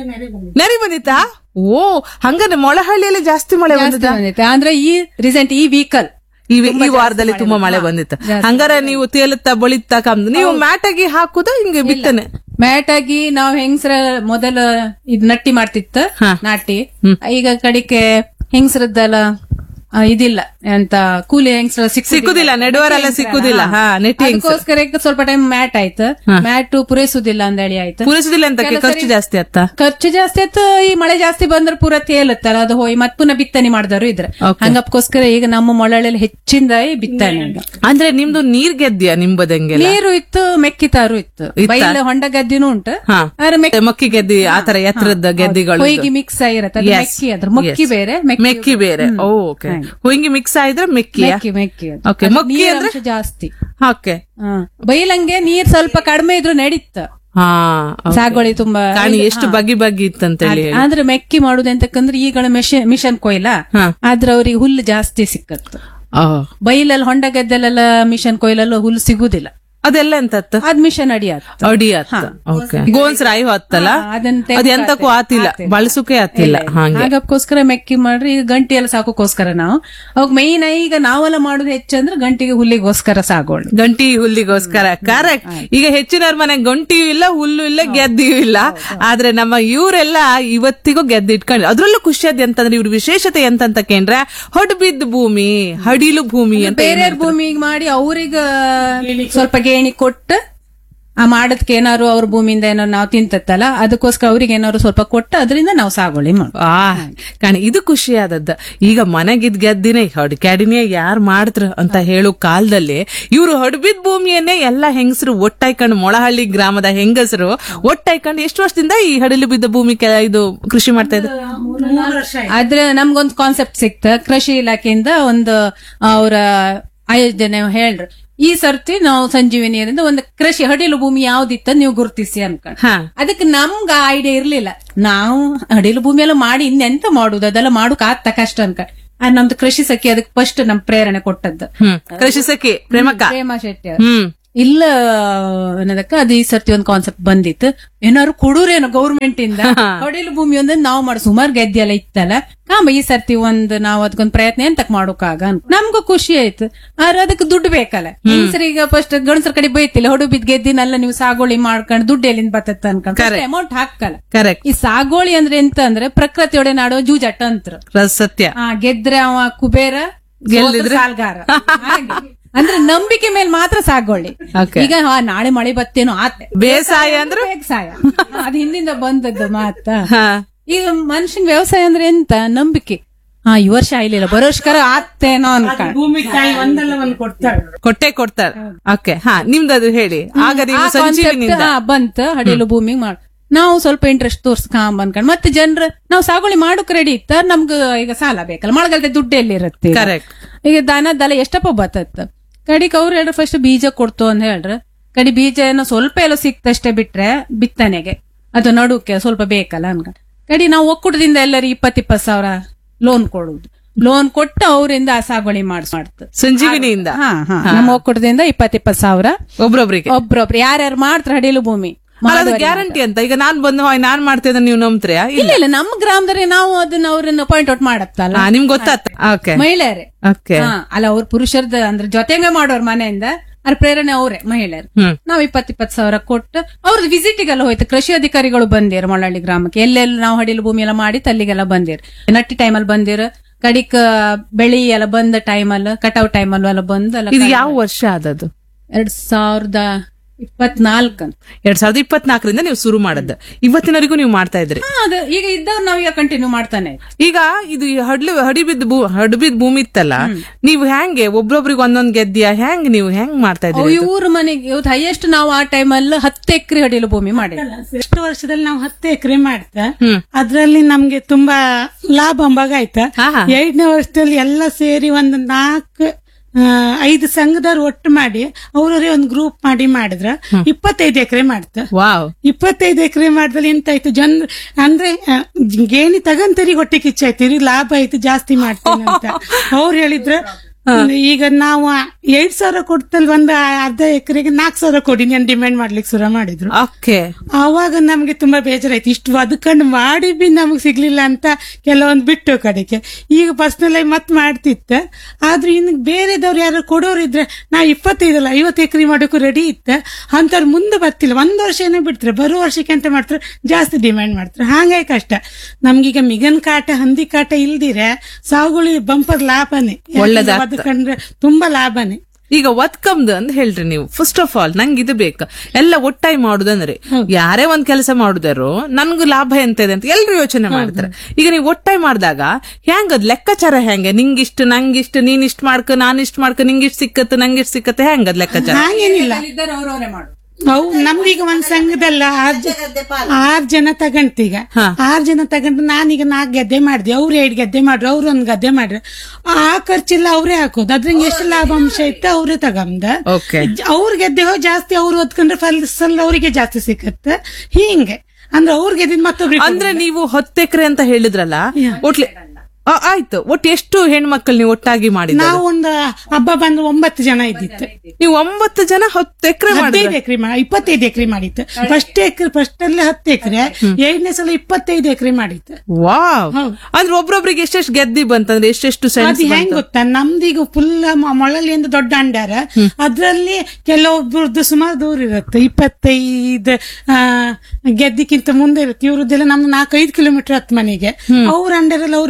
ನೆರೆ ಬಂದಿತ್ತಾ ಓ ಹಂಗಾದ್ರೆ ಮೊಳಹಳ್ಳಿಯಲ್ಲಿ ಜಾಸ್ತಿ ಮಳೆ
ಜಾಸ್ತಿ
ಬಂದಿತ್ತ
ಬಂದಿತ್ತು. ಅಂದ್ರೆ ಈ ರೀಸೆಂಟ್ ಈ ವೀಕಲ್
ಈ ಈ ವಾರದಲ್ಲಿ ತುಂಬಾ ಮಳೆ ಬಂದಿತ್ತು ಹಂಗಾರೆ ನೀವು ತೇಲುತ್ತಾ ಬಳಿತಾ ಕಮ್ದು ನೀವು ಮ್ಯಾಟಾಗಿ ಹಾಕುದ ಹಿಂಗೆ ಬಿತ್ತನೆ
ಮ್ಯಾಟ್ ಆಗಿ ನಾವ್ ಹೆಂಗಸರ ಮೊದಲ ಇದ್ ನಟ್ಟಿ ಮಾಡ್ತಿತ್ತ
ಹಾ.
ನಾಟಿ ಈಗ ಕಡಿಕೆ ಹೆಂಗಸರದ್ದೆಲ್ಲ ಆ, ಇದಿಲ್ಲ ಎಂತ ಕೂಲಿ ಹೆಂಗಸರ
ಸಿಕ್ಕುದಿಲ್ಲ, ನೆಡುವರೆಲ್ಲ ಸಿಕ್ಕುದಿಲ್ಲ. ಹಾ, ನೆಟ್ಟಿ ಹೆಂಗ್ಸ್ರು.
ಅದಕ್ಕೋಸ್ಕರ ಈಗ ಸ್ವಲ್ಪ ಟೈಮ್ ಮ್ಯಾಟ್ ಆಯ್ತು ಮ್ಯಾಟ್ ಪೂರೈಸುದಿಲ್ಲ ಅಂದೇಳಿ ಆಯ್ತು
ಪೂರೈಸುದಿಲ್ಲ ಅಂತ
ಕೆಲವು
ಖರ್ಚು
ಸರಿ-
ಜಾಸ್ತಿ ಅತ್ತ
ಖರ್ಚು ಜಾಸ್ತಿ ಆಯ್ತು ಈ ಮಳೆ ಜಾಸ್ತಿ ಬಂದ್ರೆ ಪೂರ ತೇಲುತ್ತಲ್ಲ ಅದು ಹೋಗಿ ಮತ್ ಪುನಃ ಬಿತ್ತನೆ ಮಾಡಿದವರು ಇದ್ರೆ
Okay.
ಹಂಗಪ್ಕೋಸ್ಕರ ಈಗ ನಮ್ಮ ಮೊಳಲಲ್ಲಿ ಹೆಚ್ಚಿಂದ ಈ ಬಿತ್ತನೆ ಈಗ.
ಅಂದ್ರೆ ನಿಮ್ದು ನೀರ್ ಗೆದ್ದಿಯಾ ನಿಂಬದಂಗೆಲ್ಲ
ನೀರು ಇತ್ತು ಮೆಕ್ಕಿತಾರು ಇತ್ತು
ಇತ್ತಾ?
ಬೈಲ ಹೊಂಡ ಗದ್ದಿನೂ ಉಂಟು
ಹಾ
ಆದ್ರೆ ಮೆಕ್ಕಿ
ಮಕ್ಕಿ ಗೆದ್ದಿ ಆತರ ಎತ್ತರದ ಗೆದ್ದಿಗಳು
ಹೊಯ್ಗೆ ಮಿಕ್ಸ್ ಆಗಿರತ್ತೆ ಅದು
Yes.
ಮೆಕ್ಕಿ ಅದ್ರ ಮೊಕ್ಕಿ
Yes.
ಬೇರೆ
ಮೆಕ್ಕಿ ಬೇರೆ ಓಕೆ ಹೊಂಗಿ ಮಿಕ್ಸ್ ಆಯ್ದ್ರೆ ಮೆಕ್ಕಿ
ಮೆಕ್ಕಿ ಮೆಕ್ಕಿ ಅದು.
Okay,
ಅದು
ಮೊಕ್ಕಿ
ನೀರ್
ಅಂದ್ರೆ?
ಅಂಶ ಜಾಸ್ತಿ
ಓಕೆ
ಹಾ. ಬೈಲಂಗೆ ನೀರ್ ಸ್ವಲ್ಪ ಕಡಿಮೆ ಇದ್ರು ನಡೀತ
ಹಾ
ಸಾಗುವಳಿ ತುಂಬಾ
ಕಾಣಿ ಎಷ್ಟು ಬಗ್ಗಿ ಬಗ್ಗಿ ಇತ್ತಂತೇಳಿ ಹೇಳಿ.
ಆದ್ರೆ ಮೆಕ್ಕಿ ಮಾಡುದು ಎಂತಕ್ಕಂದ್ರೆ ಈಗಳ ಮಿಷನ್ ಮಿಷನ್ ಕೊಯ್ಲ
ಹಾ.
ಆದ್ರೆ ಅವ್ರಿಗೆ ಹುಲ್ಲು ಜಾಸ್ತಿ ಸಿಕ್ಕತ್ತು
ಆ,
ಬೈಲಲ್ಲಿ ಹೊಂಡ ಗದ್ದೆಲೆಲ್ಲ ಮಿಷನ್ ಕೊಯ್ಲಲ್ಲ ಹುಲ್ಲು ಸಿಗುದಿಲ್ಲ
ಅದೆಲ್ಲ ಎಂತತ್ತ
ಅದ್ ಮಿಷನ್ ಅಡಿಯಾತ
ಅಡಿ ಅತ್ತ ಓಕೆ ಗೋನ್ಸ್ ರಾಯಿ ಹೊತ್ತಲ್ಲ
ಅದನ್ನ ತೆಗ್ದು
ಅದ್ ಎಂತಕ್ಕೂ ಆತಿಲ್ಲ
ಆತಿಲ್ಲ.
ಬಳಸುಕೆ ಆತಿಲ್ಲ ಹಾಗೆ
ಹಾಗಕ್ಕೋಸ್ಕರ ಮೆಕ್ಕಿ ಮಾಡ್ರಿ ಈಗ ಗಂಟಿ ಎಲ್ಲ ಸಾಕೋಕೋಸ್ಕರ ನಾವು ಅವಾಗ ಮೈನ್ ಈಗ ನಾವೆಲ್ಲ ಮಾಡುದು ಹೆಚ್ಚಂದ್ರೆ ಗಂಟಿಗೆ ಹುಲ್ಲಿಗೋಸ್ಕರ ಸಾಗೋಣ
ಗಂಟಿ ಹುಲ್ಲಿಗೋಸ್ಕರ ಕರೆಕ್ಟ್ ಈಗ ಹೆಚ್ಚಿನವ್ರ ಮನೆ ಗಂಟಿಯೂ ಇಲ್ಲ ಹುಲ್ಲು ಇಲ್ಲ ಗೆದ್ದಿಯೂ ಇಲ್ಲ ಆದ್ರೆ ನಮ್ಮ ಇವರೆಲ್ಲ ಇವತ್ತಿಗೂ ಗೆದ್ದು ಇಟ್ಕೊಂಡು ಅದ್ರಲ್ಲೂ ಖುಷಿಯಾದ ಎಂತಂದ್ರೆ ಇವ್ರ ವಿಶೇಷತೆ ಎಂತಂತ ಕೇಂದ್ರೆ ಹೊಡ್ ಬಿದ್ದ ಭೂಮಿ ಹಡಿಲು ಭೂಮಿ ಅಂತ
ಬೇರೆ ಭೂಮಿಗೆ ಮಾಡಿ ಅವ್ರಿಗೆ ಸ್ವಲ್ಪ ಗೇಣಿ ಕೊಟ್ಟು ಆ ಮಾಡದ್ಕೆ ಏನಾದ್ರು ಅವ್ರ ಭೂಮಿಯಿಂದ ಏನಾದ್ರು ನಾವು ತಿಂತತ್ತಲ್ಲ ಅದಕ್ಕೋಸ್ಕರ ಅವ್ರಿಗೆ ಏನಾದ್ರು ಸ್ವಲ್ಪ ಕೊಟ್ಟು ಅದರಿಂದ ನಾವು ಸಾಗುವಳಿ ಮಾಡು
ಆ ಕಾಣ ಇದು ಖುಷಿ ಆದದ್ದು ಈಗ ಮನೆಗಿದ್ ಗೆದ್ದಿನೇ ಹೊಡ್ಕ್ಯಾಡಿನೇ ಯಾರ್ ಮಾಡಿದ್ರ ಅಂತ ಹೇಳೋ ಕಾಲದಲ್ಲಿ ಇವ್ರು ಹೊಡ್ಬಿದ್ ಭೂಮಿಯನ್ನೇ ಎಲ್ಲಾ ಹೆಂಗಸರು ಒಟ್ಟಾಯ್ಕೊಂಡು ಮೊಳಹಳ್ಳಿ ಗ್ರಾಮದ ಹೆಂಗಸರು ಒಟ್ಟಾಯ್ಕೊಂಡು ಎಷ್ಟು ವರ್ಷದಿಂದ ಈ ಹಡಲು ಬಿದ್ದ ಭೂಮಿ ಕೆ- ಇದು ಕೃಷಿ ಮಾಡ್ತಾ ಇದ್ರು
ಆದ್ರೆ ನಮ್ಗೊಂದು ಕಾನ್ಸೆಪ್ಟ್ ಸಿಕ್ತ ಕೃಷಿ ಇಲಾಖೆಯಿಂದ ಒಂದು ಅವರ ಆಯೋಜನೆ ಹೇಳ್ರು ಈ ಸರ್ತಿ ನಾವು ಸಂಜೀವಿನಿಯರಿಂದ ಒಂದು ಕೃಷಿ ಹಡಿಲು ಭೂಮಿ ಯಾವ್ದಿತ್ತ ನೀವು ಗುರುತಿಸಿ ಅನ್ಕೊಂಡು
ಹಾ
ಅದಕ್ಕೆ ನಮ್ಗ ಐಡಿಯಾ ಇರ್ಲಿಲ್ಲ ನಾವು ಹಡಿಲು ಭೂಮಿ ಎಲ್ಲ ಮಾಡಿ ಇನ್ನೆಂತ ಮಾಡುದು ಅದೆಲ್ಲ ಮಾಡೋಕ್ ಆಗ್ತ ಕಷ್ಟ ಅನ್ಕ ಆ ನಮ್ದು ಕೃಷಿ ಸಖಿ ಅದಕ್ಕೆ ಫಸ್ಟ್ ನಮ್ ಪ್ರೇರಣೆ ಕೊಟ್ಟದ್ದು
ಹ್ಮ್ ಕೃಷಿ ಸಖಿ ಪ್ರೇಮಕ್ಕ
ಪ್ರೇಮ ಶೆಟ್ಟಿ ಅವ್ರು.
ಹ್ಮ್
ಇಲ್ಲ ಅನ್ನೋದಕ್ಕ ಅದು ಈ ಸರ್ತಿ ಒಂದು ಕಾನ್ಸೆಪ್ಟ್ ಬಂದಿತ್ತು ಏನಾದ್ರು ಕೊಡೂರೇನೋ ಗೌರ್ಮೆಂಟ್ ಇಂದ ಹೊಡಿಲು ಭೂಮಿ ಒಂದ್ ನಾವು ಮಾಡಿ ಸುಮಾರು ಗೆದ್ದೆ ಎಲ್ಲ ಇತ್ತಲ್ಲ ಕಾಂಬ ಈ ಸರ್ತಿ ಒಂದ್ ನಾವು ಅದಕ್ಕೊಂದ್ ಪ್ರಯತ್ನ ಎಂತಕ್ ಮಾಡೋಕಾಗ ಅಂತ. ನಮ್ಗೂ ಖುಷಿ ಆಯ್ತು ಆದ್ರೆ ಅದಕ್ಕೆ ದುಡ್ಡು ಬೇಕಲ್ಲ ಹೆಂಗಸರೀಗ ಫಸ್ಟ್ ಗಂಡಸರ ಕಡೆ ಬೈತಿಲ್ಲ ಹೊಡು ಬಿದ್ ಗೆದ್ದಿನೆಲ್ಲ ನೀವು ಸಾಗೋಳಿ ಮಾಡ್ಕೊಂಡು ದುಡ್ಡು ಎಲ್ಲಿಂದ ಬತ್ತತ್ತ ಅನ್ಕೊಂಡು ಅಮೌಂಟ್ ಹಾಕಲ್ಲ
ಕರೆಕ್ಟ್
ಈ ಸಾಗೋಳಿ ಅಂದ್ರೆ ಎಂತ ಅಂದ್ರೆ ಪ್ರಕೃತಿಯೊಡೆ ನಾಡೋ ಜೂಜಾಟ ಅಂತ್ರ
ಸತ್ಯ
ಆ ಗೆದ್ರೆ ಅವ ಕುಬೇರ ಗೆಲ್ಲಿದ್ರೆ ಸಾಲ್ಗಾರ ಹಾಗೆ. ಅಂದ್ರೆ ನಂಬಿಕೆ ಮೇಲೆ ಮಾತ್ರ ಸಾಗೋಳಿ
Okay.
ಈಗ ಹಾ, ನಾಳೆ ಮಳೆ ಬತ್ತೇನೋ ಆತೆ
ಬೇಸಾಯ ಅಂದ್ರೆ
ಬೇಸಾಯ ಅದ್ ಹಿಂದಿಂದ ಬಂದದ್ದು ಮಾತ
ಹಾ
ಈಗ ಮನುಷ್ಯನ್ ವ್ಯವಸಾಯ ಅಂದ್ರೆ ಎಂತ ನಂಬಿಕೆ ಹಾ ಈ ವರ್ಷ ಆಯ್ಲಿಲ್ಲ ಬರೋ ವರ್ಷಕರ ಆತೇನೋ ಅನ್ಕೊಂಡ್
ಭೂಮಿ ತಾಯಿ ಒಂದಲ್ಲ ಒಂದ್ ಕೊಡ್ತಾಳೆ
ಕೊಟ್ಟೆ ಕೊಡ್ತಾರೆ ಓಕೆ ಹಾ ನಿಮ್ದದು ಹೇಳಿ ಆಗ
ಆ
ನೀವು
concept,
ಸಂಜೀವಿನಿಂದ
ಹಾ, ಬಂತ ಹಡಿಲು ಭೂಮಿಗೆ ಮಾಡ್ ನಾವು ಸ್ವಲ್ಪ ಇಂಟ್ರೆಸ್ಟ್ ತೋರ್ಸ್ಕೊಂಡ್ ಅನ್ಕೊಂಡ್ ಮತ್ತೆ ಜನರು ನಾವು ಸಾಗುವಳಿ ಮಾಡೋಕ್ ರೆಡಿ ಇತ್ತ ನಮ್ಗ ಈಗ ಸಾಲ ಬೇಕಲ್ಲ ಮಳೆಗಾಲದ ದುಡ್ಡು ಎಲ್ಲಿರುತ್ತೆ ಈಗ?
Correct.
ಈಗ ದನ ದಲ ಎಷ್ಟಪ್ಪ ಬತ್ತತ್ತ ಕಡಿಕ್ ಅವ್ರು ಹೇಳ್ರ ಫಸ್ಟ್ ಬೀಜ ಕೊಡ್ತು ಅಂತ ಹೇಳ್ರ ಕಡಿ ಬೀಜ ಏನೋ ಸ್ವಲ್ಪ ಎಲ್ಲ ಸಿಕ್ತಷ್ಟೇ ಬಿಟ್ರೆ ಬಿತ್ತನೆಗೆ ಅದು ನಡುಕ್ಕೆ ಸ್ವಲ್ಪ ಬೇಕಲ್ಲ ಅನ್ಕೊಂಡ್ ಕಡಿ ನಾವು ಒಕ್ಕೂಟದಿಂದ ಎಲ್ಲರಿಗೆ ಇಪ್ಪತ್ ಇಪ್ಪತ್ ಸಾವಿರ ಲೋನ್ ಕೊಡುದು ಲೋನ್ ಕೊಟ್ಟು ಅವರಿಂದ ಆ ಸಾಗುವಳಿ ಮಾಡ್ಸ್ ಮಾಡ್ತು
ಸಂಜೀವಿನಿಯಿಂದ
ಹಾ ಹಾ ನಮ್ಮ ಒಕ್ಕೂಟದಿಂದ ಇಪ್ಪತ್ ಇಪ್ಪತ್ ಸಾವಿರ
ಒಬ್ರೊಬ್ರಿಗೆ
ಒಬ್ರೊಬ್ರು ಯಾರ್ಯಾರು ಮಾಡ್ತಾರ ಹಡಿಲು ಭೂಮಿ
ಅಲ್ಲ, ಅದು ಗ್ಯಾರಂಟಿ ಅಂತ ಈಗ ನಾನ್ ಬಂದು "ಹೋಯ್, ನಾನ್ ಮಾಡ್ತಿದ್ದೆ ನೀವು ನಂಬ್ತೀರಾ
ಇಲ್ಲ ಇಲ್ಲ ನಮ್ಮ ಗ್ರಾಮದಲ್ಲಿ ನಾವು ಅದನ್ನ ಅವ್ರನ್ನ ಪಾಯಿಂಟ್ ಔಟ್ ಮಾಡತ್ತಲ್ಲ
ಹಾ ನಿಮ್ಗೆ ಗೊತ್ತಾತ ಓಕೆ
ಮಹಿಳೆಯರೇ
ಓಕೆ
ಹಾ, ಅಲ್ಲ ಅವ್ರ ಪುರುಷರದ ಅಂದ್ರೆ ಜೊತೆಗೆ ಮಾಡೋರ್ ಮನೆಯಿಂದ ಅದ್ರ ಪ್ರೇರಣೆ ಅವರೇ ಮಹಿಳೆಯರು
ಹ್ಮ್.
ನಾವ್ ಇಪ್ಪತ್ ಇಪ್ಪತ್ ಸಾವಿರ ಕೊಟ್ಟು ಅವ್ರದ್ದು ವಿಸಿಟಿಗೆಲ್ಲ ಹೋಯ್ತು ಕೃಷಿ ಅಧಿಕಾರಿಗಳು ಬಂದಿರು ಮೊಳಹಳ್ಳಿ ಗ್ರಾಮಕ್ಕೆ ಎಲ್ಲೆಲ್ಲಿ ನಾವು ಹಡಿಲು ಭೂಮಿ ಎಲ್ಲ ಮಾಡಿ ಅಲ್ಲಿಗೆಲ್ಲ ಬಂದಿರು ನಟ್ಟಿ ಟೈಮಲ್ಲಿ ಬಂದಿರು ಕಡಿಕ ಬೆಳಿ ಎಲ್ಲ ಬಂದ ಟೈಮಲ್ಲಿ ಕಟಾವ್ ಟೈಮಲ್ಲೂ ಎಲ್ಲ ಬಂದು ಎಲ್ಲ
ಇದು ಯಾವ ವರ್ಷ ಆದದ್ದು
ಎರಡ್ ಸಾವಿರದ ಇಪ್ಪತ್ನಾಲ್ಕು ಅಂತ
ಎರಡ್ ಸಾವಿರದ ಇಪ್ಪತ್ನಾಲ್ಕರಿಂದ ನೀವು ಶುರು ಮಾಡದ್ದು ಇವತ್ತಿನವರೆಗೂ ನೀವು ಮಾಡ್ತಾ ಇದ್ರಿ
ಹಾ, ಅದು ಈಗ ಇದ್ದವ್ರು ನಾವೀಗ ಕಂಟಿನ್ಯೂ ಮಾಡ್ತಾನೆ
ಈಗ ಇದು ಈ ಹಡ್ಲು ಹಡಿಬಿದ್ ಭೂ ಹಡಿಬಿದ್ ಭೂಮಿ ಇತ್ತಲ್ಲ ನೀವು ಹೆಂಗೆ ಒಬ್ರೊಬ್ರಿಗೆ ಒಂದೊಂದ್ ಗೆದ್ದಿಯಾ ಹೆಂಗ್ ನೀವು ಹೆಂಗ್ ಮಾಡ್ತಾ ಇದ್ರಿ
ಇವ್ರ ಮನೆಗೆ ಇವತ್ತು ಹೈಯೆಸ್ಟ್ ನಾವು ಆ ಟೈಮಲ್ಲಿ ಹತ್ತು ಎಕರೆ ಹಡಿಲು ಭೂಮಿ ಮಾಡಿದ್ವಿ
ಎಷ್ಟು ವರ್ಷದಲ್ಲಿ ನಾವು ಹತ್ತು ಎಕರೆ ಮಾಡ್ತಾ ಅದ್ರಲ್ಲಿ ನಮ್ಗೆ ತುಂಬಾ ಲಾಭ ಅಂಬಾಗ ಆಯ್ತಾ
ಹಾ, ಹಾ.
ಎರಡನೇ ವರ್ಷದಲ್ಲಿ ಎಲ್ಲ ಸೇರಿ ಒಂದು ನಾಲ್ಕು ಆ, ಐದು ಸಂಘದವ್ರು ಒಟ್ಟು ಮಾಡಿ ಅವ್ರವ್ರೇ ಒಂದು ಗ್ರೂಪ್ ಮಾಡಿ ಮಾಡಿದ್ರ ಇಪ್ಪತ್ತೈದು ಎಕರೆ ಮಾಡ್ತಾ
ವಾವ್
ಇಪ್ಪತ್ತೈದು ಎಕರೆ ಮಾಡಿದಲ್ಲಿ ಎಂತಾಯ್ತು ಜನ್ ಅಂದ್ರೆ ಆ, ಗೇಣಿ ತಗಂತರಿ ಹೊಟ್ಟೆ ಕಿಚ್ಚಾಯ್ತು ಇವ್ರಿಗೆ ಲಾಭ ಆಯ್ತು ಜಾಸ್ತಿ ಮಾಡ್ತೇನೆ ಅಂತ ಅವ್ರು ಹೇಳಿದ್ರ ಈಗ ನಾವು ಎರಡ್ ಸಾವಿರ ಕೊಡ್ತಲ್ ಒಂದ್ ಅರ್ಧ ಎಕರೆಗೆ ನಾಲ್ಕು ಸಾವಿರ ಕೊಡಿ ನಾನು ಡಿಮ್ಯಾಂಡ್ ಮಾಡ್ಲಿಕ್ಕೆ ಶುರು ಮಾಡಿದ್ರು
ಓಕೆ
ಆವಾಗ ನಮ್ಗೆ ತುಂಬಾ ಬೇಜಾರಾಯ್ತು ಇಷ್ಟು ಬದುಕೊಂಡು ಮಾಡಿ ಬಿ ನಮಗ್ ಸಿಗ್ಲಿಲ್ಲ ಅಂತ ಕೆಲವೊಂದು ಬಿಟ್ಟು ಕಡೆಗೆ ಈಗ ಪರ್ಸನಲ್ ಆಗಿ ಮತ್ ಮಾಡ್ತಿತ್ತ ಆದ್ರೆ ಇನ್ನು ಬೇರೆದವ್ರು ಯಾರು ಕೊಡೋರು ಇದ್ರೆ ನಾ ಇಪ್ಪತ್ತೈದಲ್ಲ ಐವತ್ತು ಎಕರೆ ಮಾಡೋಕ್ಕೂ ರೆಡಿ ಇತ್ತ ಅಂತವ್ರು ಮುಂದೆ ಬರ್ತಿಲ್ಲ ಒಂದ್ ವರ್ಷ ಏನೋ ಬಿಡ್ತಾರೆ ಬರೋ ವರ್ಷಕ್ಕೆ ಅಂತ ಮಾಡ್ತಾರೆ ಜಾಸ್ತಿ ಡಿಮ್ಯಾಂಡ್ ಮಾಡ್ತಾರೆ ಹಾಗಾಗಿ ಕಷ್ಟ ನಮ್ಗೀಗ ಮಿಗನ್ ಕಾಟ ಹಂದಿ ಕಾಟ ಇಲ್ದಿರೆ ಸಾಗುಳಿ ಬಂಪರ್ ಲಾಭನೇ
ಒಳ್ಳೆದಾಗ್ತ-
ಬದುಕಂಡ್ರೆ ತುಂಬಾ ಲಾಭನೇ
ಈಗ ಒತ್ಕಮ್ದು ಅಂತ ಹೇಳ್ರಿ ನೀವು ಫಸ್ಟ್ ಆಫ್ ಆಲ್ ನಂಗೆ ಇದು ಬೇಕು ಎಲ್ಲ ಒಟ್ಟಾಗಿ ಮಾಡುದಂದ್ರೆ ಯಾರೇ ಒಂದ್ ಕೆಲಸ ಮಾಡುದಾರು ನನ್ಗೂ ಲಾಭ ಎಂತ ಇದೆ ಅಂತ ಎಲ್ರು ಯೋಚನೆ ಮಾಡ್ತಾರೆ ಈಗ ನೀವು ಒಟ್ಟಾಗಿ ಮಾಡಿದಾಗ ಹೆಂಗ್ ಅದ್ ಲೆಕ್ಕಾಚಾರ ಹೆಂಗೆ ನಿಂಗಿಷ್ಟು ನಂಗಿಷ್ಟು ನೀನ್ ಇಷ್ಟು ಮಾಡ್ಕ ನಾನ್ ಇಷ್ಟು ಮಾಡ್ಕ ನಿಂಗಿಷ್ಟು ಸಿಕ್ಕತ್ತು ನಂಗಿಷ್ಟು ಸಿಕ್ಕತ್ತೆ ಹೆಂಗ್ ಅದ್ ಲೆಕ್ಕಾಚಾರ
ಹಾಗೇನಿಲ್ಲ
ಅವ್ರವರೇ ಮಾಡು
ಅವು ನಮ್ದೀಗ ಒಂದ್ ಸಂಘದಲ್ಲ ಆರ್ ಜ- ಆರ್ ಜನ ತಗಂತೀಗ ಆರ್ ಜನ ತಗೊಂಡು ನಾನೀಗ ನಾಲ್ಕು ಗದ್ದೆ ಮಾಡಿದೆ ಅವ್ರು ಎರಡು ಗದ್ದೆ ಮಾಡ್ರು ಅವ್ರು ಒಂದ್ ಗದ್ದೆ ಮಾಡ್ರು ಆ ಖರ್ಚೆಲ್ಲ ಅವರೇ ಹಾಕೋದು ಅದ್ರಂಗೆ ಎಷ್ಟು ಲಾಭಾಂಶ ಇತ್ತು ಅವರೇ ತಗೊಂಡ
ಓಕೆ
ಅವ್ರ ಗೆದ್ದೆ ಹೋಗಿ ಜಾಸ್ತಿ ಅವ್ರು ಓದ್ಕೊಂಡ್ರೆ ಫಲಿಸಲ್ಲ ಅವರಿಗೆ ಜಾಸ್ತಿ ಸಿಕ್ಕತ್ತೆ ಹಿಂಗೆ ಅಂದ್ರೆ ಅವ್ರ ಗೆದ್ದಿದ್ ಮತ್ತೊಬ್ರಿಗೆ
ಅಂದ್ರೆ ನೀವು ಹತ್ತು ಎಕರೆ ಅಂತ ಹೇಳಿದ್ರಲ್ಲ ಒಟ್ಲಿ ಆ, ಆಯ್ತು ಒಟ್ಟು ಎಷ್ಟು ಹೆಣ್ಮಕ್ಳು ನೀವು ಒಟ್ಟಾಗಿ ಮಾಡಿದ
ನಾವು ಒಂದು ಹಬ್ಬ ಬಂದು ಒಂಬತ್ತು ಜನ ಇದ್ದಿತ್ತು
ನೀವು ಒಂಬತ್ತು ಜನ ಹತ್ತು ಎಕರೆ ಮಾಡಿದ್ರೆ
ಹದಿನೈದು ಎಕರೆ ಇಪ್ಪತ್ತೈದು ಎಕರೆ ಮಾಡಿತ್ತು ಫಸ್ಟ್ ಎಕರೆ ಫಸ್ಟ್ ಅಲ್ಲಿ ಹತ್ತು ಎಕರೆ ಎರಡನೇ ಸಲ ಇಪ್ಪತ್ತೈದು ಎಕರೆ ಮಾಡಿತ್ತು
ವಾವ್ ಅಂದ್ರೆ ಒಬ್ರೊಬ್ರಿಗೆ ಎಷ್ಟೆಷ್ಟು ಗೆದ್ದಿ ಬಂತಂದ್ರೆ ಎಷ್ಟೆಷ್ಟು ಸೆನ್ಸ್
ಅದು ಹೆಂಗ್ ಗೊತ್ತಾ ನಮ್ದೀಗ ಫುಲ್ ಮೊಳಲಿಯಿಂದ ದೊಡ್ಡ ಅಂಡಾರ ಅದ್ರಲ್ಲಿ ಕೆಲವೊಬ್ರದ್ದು ಸುಮಾರು ದೂರ ಇರುತ್ತೆ ಇಪ್ಪತ್ತೈದು ಆ, ಗೆದ್ದಿಕ್ಕಿಂತ ಮುಂದೆ ಇರುತ್ತೆ ಇವ್ರದ್ದೆಲ್ಲ ನಮ್ದು ನಾಲ್ಕೈದು ಕಿಲೋಮೀಟರ್ ಹತ್ತು ಮನೆಗೆ ಅವ್ರ ಅಂಡರಲ್ಲಿ ಅವ್ರು ಮಾಡ್ತಾರೆ ನಮ್ದು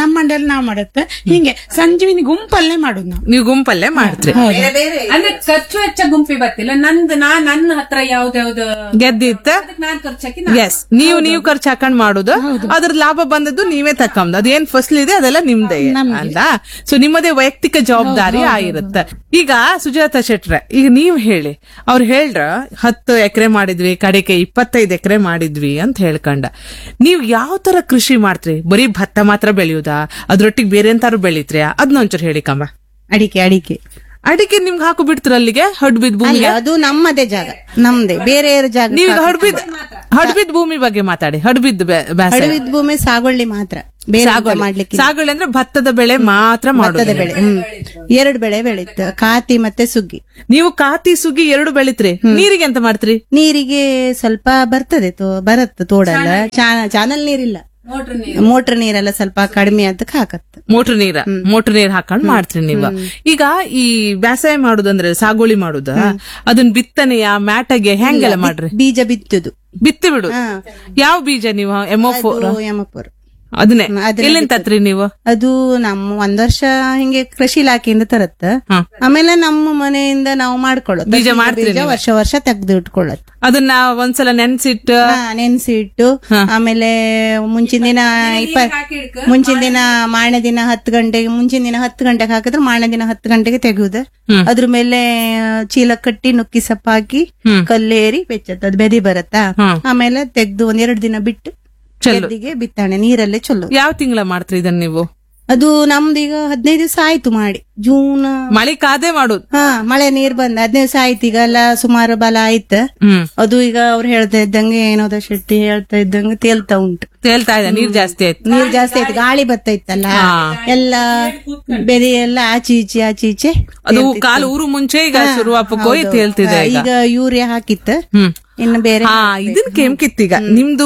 ನಮ್ಮ ಮಂಡಳಿ ನಾವು ಮಾಡುತ್ತೆ ಹಿಂಗೆ ಸಂಜೀವಿನಿ ಗುಂಪಲ್ಲೇ ಮಾಡುದು ನಾವು
ನೀವು ಗುಂಪಲ್ಲೇ ಮಾಡ್ತ್ರಿ
ಅಂದ್ರೆ ಖರ್ಚು ಹೆಚ್ಚ ಗುಂಪಿ ಬರ್ತಿಲ್ಲ ನಂದು ನಾ ನನ್ನ ಹತ್ರ ಯಾವ್ದಾವ್ದು
ಗೆದ್ದಿತ್ತ
ಅದಕ್ಕೆ ನಾನ್ ಖರ್ಚಾಕಿ
ಎಸ್ ನೀವು ನೀವು ಖರ್ಚು ಹಾಕೊಂಡ್ ಮಾಡುದು ಅದ್ರ ಲಾಭ ಬಂದದ್ದು ನೀವೇ ತಕೊಂಬದು ಅದೇನ್ ಫಸಲ್ ಇದೆ ಅದೆಲ್ಲ ನಿಮ್ದೇ ಅಲ್ಲ ಸೊ ನಿಮ್ಮದೇ ವೈಯಕ್ತಿಕ ಜವಾಬ್ದಾರಿ ಆಗಿರುತ್ತೆ ಈಗ ಸುಜಾತ ಶೆಟ್ರೆ ಈಗ ನೀವ್ ಹೇಳಿ ಅವ್ರು ಹೇಳ್ರ ಹತ್ತು ಎಕರೆ ಮಾಡಿದ್ವಿ ಕಡೆಗೆ ಇಪ್ಪತ್ತೈದು ಎಕರೆ ಮಾಡಿದ್ವಿ ಅಂತ ಹೇಳ್ಕೊಂಡ ನೀವ್ ಯಾವ ತರ ಕೃಷಿ ಮಾಡ್ತ್ರಿ ಬರೀ ಭತ್ತ ಮಾತ್ರ ಬೆಳೆಯುದಾ ಅದ್ರೊಟ್ಟಿಗೆ ಬೇರೆ ಎಂತಾರು ಬೆಳಿತ್ರಿ ಅದನ್ನ ಒಂಚೂರು ಹೇಳಿ ಕಂಬ
ಅಡಿಕೆ ಅಡಿಕೆ
ಅಡಿಕೆ ನಿಮ್ಗೆ ಹಾಕು ಬಿಡ್ತೀರ ಅಲ್ಲಿಗೆ ಹಡ್ಬಿದ್
ಅಲ್ಲ
ಭೂಮಿಗೆ
ಅದು ನಮ್ಮದೇ ಜಾಗ ನಮ್ದೇ ಬೇರೆ ಜಾಗ
ನೀವೀಗ ಹಡ್ಬಿದ್ ಹಡ್ಬಿದ್ ಭೂಮಿ ಬಗ್ಗೆ ಮಾತಾಡಿ ಹಡ್ಬಿದ್ ಬ್ಯಾಸ
ಹಡವಿದ ಭೂಮಿ ಸಾಗುವಳಿ ಮಾತ್ರ ಬೇರೆ ಎಂತ ಮಾಡ್ಲಿಕ್ಕೆ ಇಲ್ಲ.
ಸಾಗುವಳಿ ಅಂದ್ರೆ ಭತ್ತದ ಬೆಳೆ ಮಾತ್ರ
ಭತ್ತದ
ಮಾಡೋದು
ಬೆಳೆ ಹ್ಮ್ ಎರಡು ಬೆಳೆ ಬೆಳೀತು ಕಾತಿ ಮತ್ತೆ ಸುಗ್ಗಿ
ನೀವು ಕಾತಿ ಸುಗ್ಗಿ ಎರಡು ಬೆಳಿತ್ರಿ ನೀರಿಗೆ ಎಂತ ಮಾಡ್ತ್ರಿ
ನೀರಿಗೆ ಸ್ವಲ್ಪ ಬರ್ತದೆ ತೋ ಬರತ್ತೆ ತೋಡಲ್ಲ ಚಾನಲ್ ನೀರಿಲ್ಲ ಮೋಟರ್ ನೀರೆಲ್ಲ ಸ್ವಲ್ಪ ಕಡಿಮೆ ಅದಕ್ಕೆ ಹಾಕತ್ತೆ
ಮೋಟರ್ ನೀರ ಮೋಟರ್ ನೀರ್ ಹಾಕೊಂಡ್ ಮಾಡ್ತ್ರಿ ನೀವು ಈಗ ಈ ಬೇಸಾಯ ಮಾಡುದಂದ್ರೆ ಸಾಗುವಳಿ ಮಾಡುದ ಅದನ್ನ ಬಿತ್ತನೆಯ ಮ್ಯಾಟಗೆ ಹೆಂಗೆಲ್ಲ ಮಾಡ್ರಿ
ಬೀಜ ಬಿತ್ತುದು
ಬಿತ್ತಿ ಬಿಡು ಯಾವ ಬೀಜ ನೀವು ಎಮೋ ಫೋರ್
ಅದು ಯಮಪುರ
ಅದನ್ನೇ
ಹ್ಮ್, ಅದನ್ನೇ
ಎಲ್ಲಿಂದ ತತ್ರಿ ನೀವು
ಅದು ನಮ್ಮ ಒಂದ್ ವರ್ಷ ಹಿಂಗೆ ಕೃಷಿ ಇಲಾಖೆಯಿಂದ ತರತ್ತ
ಹ.
ಆಮೇಲೆ ನಮ್ಮ ಮನೆಯಿಂದ ನಾವು ಮಾಡ್ಕೊಳ್ಳೋದು
ಬೀಜ ಮಾಡ್ತೀರಿ
ಬೀಜ ವರ್ಷ ವರ್ಷ ತೆಗ್ದು ಇಟ್ಕೊಳ್ಳೋದು
ಅದನ್ನ ಒಂದ್ಸಲ ನೆನ್ಸಿಟ್ಟು
ಹಾ, ನೆನ್ಸಿ ಇಟ್ಟು ಆಮೇಲೆ ಮುಂಚಿನ ದಿನ ಇಪ್ಪ ಮುಂಚಿನ ದಿನ ಮಾರನೇ ದಿನ ಹತ್ತು ಗಂಟೆಗೆ ಮುಂಚಿನ ದಿನ ಹತ್ತು ಗಂಟೆಗೆ ಹಾಕಿದ್ರೆ ಮಾರನೇ ದಿನ ಹತ್ತು ಗಂಟೆಗೆ ತೆಗೆಯುದು ಅದ್ರ ಮೇಲೆ ಚೀಲ ಕಟ್ಟಿ ನುಕ್ಕಿ ಸಪ್ಪ ಹಾಕಿ ಕಲ್ಲೇರಿ ಬೆಚ್ಚತ್ತ ಅದು ಬೆದಿ ಬರತ್ತಾ ಆಮೇಲೆ ತೆಗ್ದು ಒಂದ್ ಎರಡು ದಿನ ಬಿಟ್ಟು ಗೆದ್ದಿಗೆ ಬಿತ್ತಾಣೆ ನೀರಲ್ಲೇ ಚೊಲ್ಲು
ಯಾವ ತಿಂಗಳ ಮಾಡ್ತ್ರಿ ಇದನ್ನ ನೀವು
ಅದು ನಮ್ದು ಈಗ ಹದಿನೈದು ದಿವಸ ಆಯ್ತು ಮಾಡಿ ಜೂನ್
ಮಳಿ ಕಾದೆ ಮಾಡುದು
ಹಾ ಮಳೆ ನೀರ್ ಬಂದ ಹದಿನೈದು ದಿವಸ ಆಯ್ತು ಈಗ ಎಲ್ಲ ಸುಮಾರು ಬಲ ಆಯ್ತು
ಹ್ಮ್
ಅದು ಈಗ ಅವ್ರು ಹೇಳ್ತಾ ಇದ್ದಂಗೆ ಏನೋದ ಶೆಟ್ಟಿ ಹೇಳ್ತಾ ಇದ್ದಂಗೆ ತೇಲ್ತಾ ಉಂಟು
ತೇಲ್ತಾ ಇದೆ ನೀರ್ ಜಾಸ್ತಿ ಆಯ್ತು
ನೀರ್ ಜಾಸ್ತಿ ಆಯ್ತು ಗಾಳಿ ಬರ್ತಾ ಇತ್ತಲ್ಲ ಎಲ್ಲ ಬೆದೆ ಎಲ್ಲ ಆಚೆ ಈಚೆ ಆಚೆ ಈಚೆ
ಅದು ಕಾಲು ಊರು ಮುಂಚೆ ಈಗ ಶುರುವಾಪಕ್ಕೆ ಹೋಗಿ ತೇಲ್ತಿದೆ
ಹಾ,
ಈಗ
ಈಗ ಯೂರಿಯಾ ಹಾಕಿತ್ತು
ಹ್ಮ್
ಇನ್ನು ಬೇರೆ
ಹಾ ಇದನ್ ಕೆಂಕಿತ್ತೀಗ ನಿಮ್ದು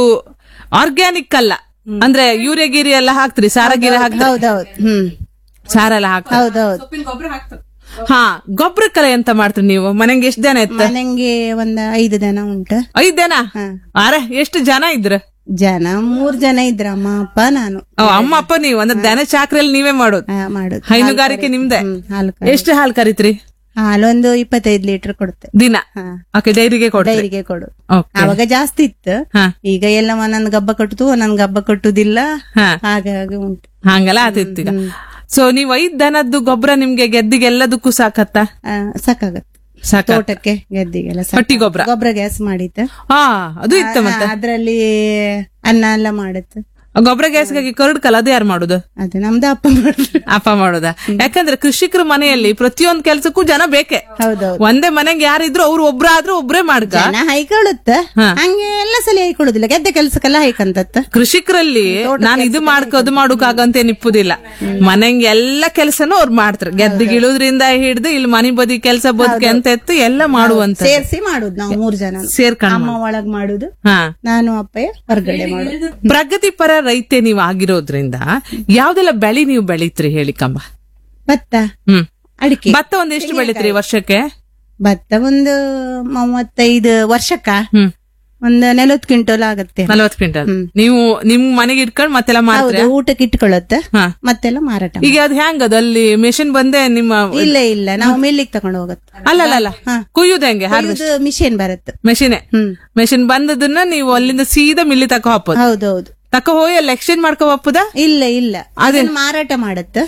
ಆರ್ಗ್ಯಾನಿಕ್ ಅಲ್ಲ ಅಂದ್ರೆ ಯೂರಿಯಾ ಗಿರಿ ಎಲ್ಲ ಹಾಕ್ತಿರಿ ಸಾರ ಗಿರಿ ಹಾಕ್ತಿರಿ
ಹೌದೌದು ಹ್ಮ್
ಸಾರ ಎಲ್ಲ ಹಾಕ್ತಿರಿ
ಹೌದೌದು
ಹಾ ಗೊಬ್ಬರಕ್ಕೆಲ್ಲ ಎಂತ ಮಾಡ್ತೀರಿ ನೀವು ಮನೆಗೆ ಎಷ್ಟ್ ಜನ ಇತ್ತ
ನನಗೆ ಒಂದ್ ಐದು ದನ ಉಂಟು
ಐದ್ ಜನ ಅರೆ ಎಷ್ಟು ಜನ ಇದ್ರ
ಜನ ಮೂರ್ ಜನ ಇದ್ರ ಅಮ್ಮ ಅಪ್ಪ ನಾನು
ಓ, ಅಮ್ಮ ಅಪ್ಪ ನೀವು ಅಂದ್ರೆ ದನ ಚಾಕ್ರಿಯಲ್ಲಿ ನೀವೇ ಮಾಡೋದು
ಆ, ಮಾಡುದು
ಹೈನುಗಾರಿಕೆ ನಿಮ್ದೆ
ಹ್ಮ್, ಹಾಲು
ಎಷ್ಟು ಹಾಲು ಕರಿತ್ರಿ
ಹಾಲೊಂದು ಇಪ್ಪತ್ತೈದು ಲೀಟರ್ ಕೊಡುತ್ತೆ
ದಿನ
ಹಾ.
ಓಕೆ ಡೈರಿಗೆ ಕೊಡ್ರಿ
ಡೈರಿಗೆ ಕೊಡು
ಓಕೆ
ಅವಾಗ ಜಾಸ್ತಿ ಇತ್ತು
ಹಾ.
ಈಗ ಎಲ್ಲ ಒಂದೊಂದು ಗಬ್ಬ ಕಟ್ಟುದು ಒಂದೊಂದು ಗಬ್ಬ ಕಟ್ಟುದಿಲ್ಲ
ಹಾ.
ಹಾಗಾಗಿ ಉಂಟು
ಹಂಗೆಲ್ಲ ಆತಿತ್ತೀಗ ಸೊ ನೀವ್ ಐದ್ ದನದ್ದು ಗೊಬ್ಬರ ನಿಮ್ಗೆ ಗೆದ್ದಿಗೆ ಎಲ್ಲದಕ್ಕೂ ಸಾಕತ್ತ
ಆ, ಸಾಕಾಗತ್ತೆ
ಸಾಕ
ತೋಟಕ್ಕೆ ಗೆದ್ದಿಗೆಲ್ಲ ಸಾಕು.
ಹಟ್ಟಿ ಗೊಬ್ಬರ
ಗೊಬ್ಬರ ಗ್ಯಾಸ್ ಮಾಡಿತ್ತು
ಹಾ ಅದು ಇತ್ತ ಮತ್ತೆ
ಅದ್ರಲ್ಲಿ ಅನ್ನ ಎಲ್ಲ ಮಾಡುತ್ತೆ
ಗೊಬ್ಬರ ಗ್ಯಾಸ್ಗಾಗಿ ಕರಡ್ಕಲ್ಲ ಅದು ಯಾರು ಮಾಡುದು
ಅದು ನಮ್ದು ಅಪ್ಪ ಮಾಡಿದ್ರು
ಅಪ್ಪ ಮಾಡುದ ಯಾಕಂದ್ರೆ ಕೃಷಿಕರ ಮನೆಯಲ್ಲಿ ಪ್ರತಿಯೊಂದ್ ಕೆಲ್ಸಕ್ಕೂ ಜನ ಬೇಕೆ
ಹೌದೌದು
ಒಂದೇ ಮನೆಗೆ ಯಾರಿದ್ರು ಅವ್ರು ಒಬ್ರಾದ್ರೂ ಒಬ್ರೇ ಮಾಡ್ಕ
ಜನ ಹೈಕೊಳ್ಳುತ್ತ ಹಂಗೆ ಎಲ್ಲ ಸಲ ಹೈಕೊಳ್ಳುದಿಲ್ಲ ಗೆದ್ದೆ ಕೆಲ್ಸಕ್ಕೆಲ್ಲ ಹೈಕಂತತ್ತ
ಕೃಷಿಕರಲ್ಲಿ ನಾನು ಇದು ಮಾಡ್ಕೊ ಅದು ಮಾಡೋಕಾಗಂತ ನಿಪ್ಪುದಿಲ್ಲ ಮನೆಗೆ ಎಲ್ಲ ಕೆಲ್ಸನೂ ಅವ್ರು ಮಾಡ್ತಾರೆ ಗೆದ್ದಿಗಿಳುದ್ರಿಂದ ಹಿಡ್ದು ಇಲ್ಲಿ ಮನೆ ಬದಿ ಕೆಲ್ಸ ಬದುಕೆ ಅಂತ ಎತ್ತು ಎಲ್ಲ ಮಾಡುವಂತ
ಸೇರ್ಸಿ ಮಾಡುದು ನಾವು ಮೂರ್ ಜನ
ಸೇರ್ಕೊಂಡ್
ಅಮ್ಮ ಒಳಗ್ ಮಾಡುದು
ಹಾ
ನಾನು ಅಪ್ಪಯ್ಯ ಹೊರಗಡೆ ಮಾಡುದು
ಪ್ರಗತಿಪರ ರೈತೆ ನೀವು ಆಗಿರೋದ್ರಿಂದ ಯಾವ್ದೆಲ್ಲ ಬೆಳಿ ನೀವು ಬೆಳಿತ್ರಿ ಹೇಳಿ ಕಂಬ
ಭತ್ತ
ಹ್ಮ್
ಅಡಿಕೆ
ಭತ್ತ ಒಂದ್ ಎಷ್ಟು ಬೆಳಿತ್ರಿ ವರ್ಷಕ್ಕೆ
ಭತ್ತ ಒಂದು ಮೂವತ್ತೈದು ವರ್ಷಕ್ಕ
ಹ್ಮ್
ಒಂದು ನಲವತ್ತು ಕ್ವಿಂಟಲ್ ಆಗತ್ತೆ
ನಲವತ್ತು ಕ್ವಿಂಟಲ್ ನೀವು ನಿಮ್ ಮನೆಗೆ ಇಟ್ಕೊಂಡ್ ಮತ್ತೆಲ್ಲ ಮಾಡ್ತೀರಾ
ಹೌದು ಊಟಕ್ಕೆ ಇಟ್ಕೊಳ್ಳುತ್ತೆ
ಹಾ.
ಮತ್ತೆಲ್ಲ ಮಾರಾಟ
ಈಗ ಅದ್ ಹೆಂಗ್ ಅದು ಅಲ್ಲಿ ಮೆಷಿನ್ ಬಂದೆ ನಿಮ್ಮ
ಇಲ್ಲ ಇಲ್ಲ ನಾವು ಮಿಲ್ಲಿಗೆ ತಗೊಂಡು ಹೋಗುತ್ತೆ
ಅಲ್ಲ ಅಲ್ಲ ಅಲ್ಲ ಕುಯ್ಯುದು ಹೆಂಗೆ
ಇದು ಮಿಷಿನ್ ಬರುತ್ತೆ
ಮೆಷಿನೇ
ಹ್ಮ್
ಮೆಷಿನ್ ಬಂದದನ್ನ ನೀವು ಅಲ್ಲಿಂದ ಸೀದಾ ಮಿಲ್ಲಿ ತಕೋ ಹಾಕೋದು
ಹೌದೌದು
ತಕೋ ಹೋಗಿ ಅಲ್ಲಿ ಎಕ್ಸ್ಚೇಂಜ್ ಮಾಡ್ಕೋ ಹಾಪುದ
ಇಲ್ಲ ಇಲ್ಲ ಅದನ್ನ ಮಾರಾಟ ಮಾಡುತ್ತೆ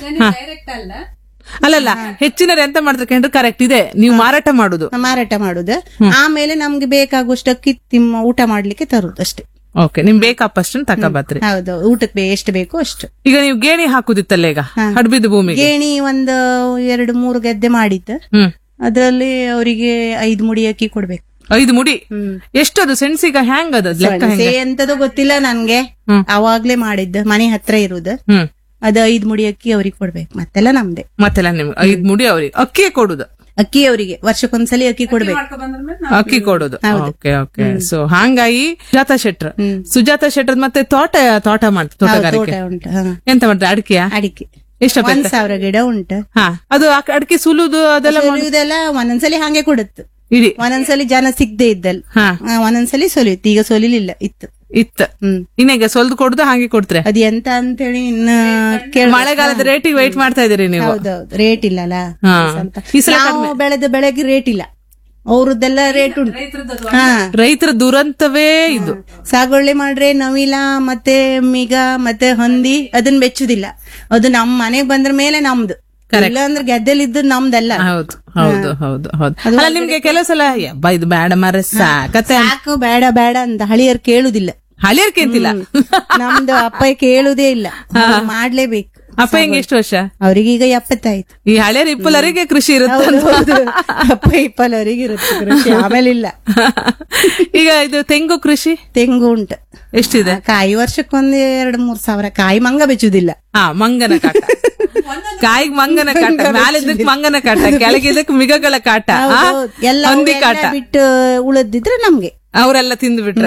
ಅಲ್ಲಲ್ಲ ಹೆಚ್ಚಿನವ್ರು ಎಂತ ಮಾಡ್ತಾರೆ ಕಂಡ್ರೆ ಕರೆಕ್ಟ್ ಇದೆ ನೀವು ಮಾರಾಟ ಮಾಡುದು
ಮಾರಾಟ ಮಾಡುದು ಆಮೇಲೆ ನಮ್ಗೆ ಬೇಕಾಗುವಷ್ಟು ಅಕ್ಕಿ ತಿಮ್ಮ ಊಟ ಮಾಡ್ಲಿಕ್ಕೆ ತರುದು ಅಷ್ಟೇ
ಓಕೆ ನಿಮ್ ಬೇಕಪ್ಪಷ್ಟನ್ ತಕೋಬತ್ರಿ
ಹೌದು ಊಟಕ್ಕೆ ಬೇ- ಎಷ್ಟು ಬೇಕು ಅಷ್ಟು
ಈಗ ನೀವು ಗೇಣಿ ಹಾಕುದಿತ್ತಲ್ಲ ಈಗ ಹಡ್ಬಿದ್ದು ಭೂಮಿಗೆ
ಗೇಣಿ ಒಂದು ಎರಡು ಮೂರು ಗದ್ದೆ ಮಾಡಿತ್ತು
ಹ್ಮ್
ಅದ್ರಲ್ಲಿ ಅವರಿಗೆ ಐದು ಮುಡಿ ಅಕ್ಕಿ ಕೊಡ್ಬೇಕು
ಐದು ಮುಡಿ ಎಷ್ಟದು ಸೆಣ್ಸಿಗ ಹ್ಯಾಂಗ್ ಅದ ಲೆಕ್ಕ ಹೆಂಗ
ಸೆ ಎಂತದೋ ಗೊತ್ತಿಲ್ಲ ನನ್ಗೆ ಅವಾಗ್ಲೇ ಮಾಡಿದ್ದು ಮನೆ ಹತ್ರ ಇರುದು
ಹ್ಮ್
ಅದು ಐದ್ ಮುಡಿ ಅಕ್ಕಿ ಅವ್ರಿಗೆ ಕೊಡ್ಬೇಕು ಮತ್ತೆಲ್ಲ ನಮ್ದೆ
ಮತ್ತೆಲ್ಲ ನಿಮ್ಗೆ ಐದ್ ಮುಡಿ ಅವ್ರಿಗೆ ಅಕ್ಕಿಯೇ ಕೊಡುದು
ಅಕ್ಕಿ ಅವರಿಗೆ ವರ್ಷಕ್ಕೊಂದ್ಸಲಿ ಅಕ್ಕಿ ಕೊಡ್ಬೇಕು
ಅಕ್ಕಿ ಕೊಡುದು ಓಕೆ ಓಕೆ ಸೊ ಹಂಗಾಗಿ ಸುಜಾತ ಶೆಟ್ರ್ ಸುಜಾತ ಶೆಟ್ರ್ ಮತ್ತೆ ತೋಟ ತೋಟ ಮಾಡ್ತಾರೆ
ತೋಟ
ತೋಟಗಾರಿಕೆ
ಉಂಟು ಹಾ.
ಎಂತ ಮಾಡ್ತಾರೆ ಅಡಿಕೆಯ
ಅಡಿಕೆ
ಎಷ್ಟು
ಒಂದ್ ಸಾವಿರ ಗಿಡ ಉಂಟು
ಹಾ ಅದು ಆ ಅಡಿಕೆ ಸುಲುದು ಅದೆಲ್ಲ ಮಾಡ್-
ಇದೆಲ್ಲ ಒಂದೊಂದ್ಸಲಿ ಹಂಗೆ ಕೊಡುತ್ತು
ಇಡಿ
ಒಂದೊಂದ್ಸಲಿ ಜನ ಸಿಗದೆ ಇದ್ದಲ್
ಹಾ
ಆ, ಒಂದೊಂದ್ಸಲಿ ಸೊಲಿಯುತ್ತೆ ಈಗ ಸೊಲಿಲಿಲ್ಲ ಇತ್ತು
ಇತ್ತ ಇನ್ನೀಗ ಸೊಲ್ದು ಕೊಡುದು ಹಾಗೆ ಕೊಡ್ತಾರೆ
ಅದ್ ಎಂತ ಅಂತೇಳಿ ಇನ್ನ ಕೇಳ
ಮಳೆಗಾಲದ ರೇಟಿಗೆ ವೆಯ್ಟ್ ಮಾಡ್ತಾ ಇದೀರಿ ನೀವು
ಹೌದೌದು ರೇಟ್ ಇಲ್ಲಲ್ಲ
ಹಾ.
ಸ್ವಲ್ಪ
ಈ ಸಲ
ನಾವು ಬೆಳೆದ ಬೆಳೆಗೆ ರೇಟ್ ಇಲ್ಲ ಅವ್ರದ್ದೆಲ್ಲ ರೇಟ್ ಉಂಟು ಹಾ
ರೈತರ ದುರಂತವೇ ಇದು
ಸಾಗುವಳಿ ಮಾಡ್ರೆ ನವಿಲ ಮತ್ತೆ ಮಿಗ ಮತ್ತೆ ಹಂದಿ ಅದನ್ನ ಬೆಚ್ಚುದಿಲ್ಲ ಅದು ನಮ್ ಮನೆಗ್ ಬಂದ್ರ ಮೇಲೆ ನಮ್ದು ಇಲ್ಲ ಅಂದ್ರೆ ಗೆದ್ದೆಲಿ ಇದ್ದು ನಮ್ದಲ್ಲ
ಹೌದು ಹೌದು ಹೌದು ಹೌದು ಅಲ್ಲ ನಿಮ್ಗೆ ಕೆಲವು ಸಲ ಯಬ್ಬಾ ಇದು ಬೇಡ ಮರ ಸಾಕತ್ತೆ
ಸಾಕು ಬೇಡ ಬೇಡ ಅಂತ ಹಳಿಯರ್ ಕೇಳುದಿಲ್ಲ
ಹಳಿಯರ್ಕೆಂತಿಲ್ಲ
ನಮ್ದು ಅಪ್ಪ ಕೇಳುದೇ ಇಲ್ಲ ಅವ್ರು ಮಾಡ್ಲೇಬೇಕು
ಅಪ್ಪ ಹೆಂಗೆ ಎಷ್ಟು ವರ್ಷ
ಅವ್ರಿಗೆ ಈಗ ಎಪ್ಪತ್ತಾಯ್ತು
ಈ ಹಳೆಯರ್ ಇಪ್ಪಲರಿಗೆ ಕೃಷಿ ಇರುತ್ತೆ
ಹೌದು, ಹೌದು. ಅಪ್ಪ ಇಪ್ಪಲವರೆಗೆ ಇರುತ್ತೆ ಕೃಷಿ ಆಮೇಲೆ ಇಲ್ಲ
ಈಗ ಇದು ತೆಂಗು ಕೃಷಿ
ತೆಂಗು ಉಂಟು
ಎಷ್ಟಿದೆ
ಕಾಯಿ ವರ್ಷಕ್ಕೊಂದ್ ಎರಡ್ ಮೂರ್ ಸಾವಿರ ಕಾಯಿ ಮಂಗ ಬೆಚ್ಚುದಿಲ್ಲ
ಹಾ ಮಂಗನ ಕಾಟ ಕಾಯಿಗ್ ಮಂಗನ ಕಾಟ ಮ್ಯಾಲಿದ್ದಕ್ ಮಂಗನ ಕಾಟ ಕೆಳಗಿದ್ದಕ್ ಮಿಗಗಳ ಕಾಟ ಆ?
ಹೌದು, ಎಲ್ಲ
ಹಂದಿ
ಅವೆಲ್ಲ
ಕಾಟ
ಬಿಟ್ಟು ಉಳಿದಿದ್ರೆ ನಮ್ಗೆ
ಅವರೆಲ್ಲ ತಿಂದು ಬಿಟ್ರೆ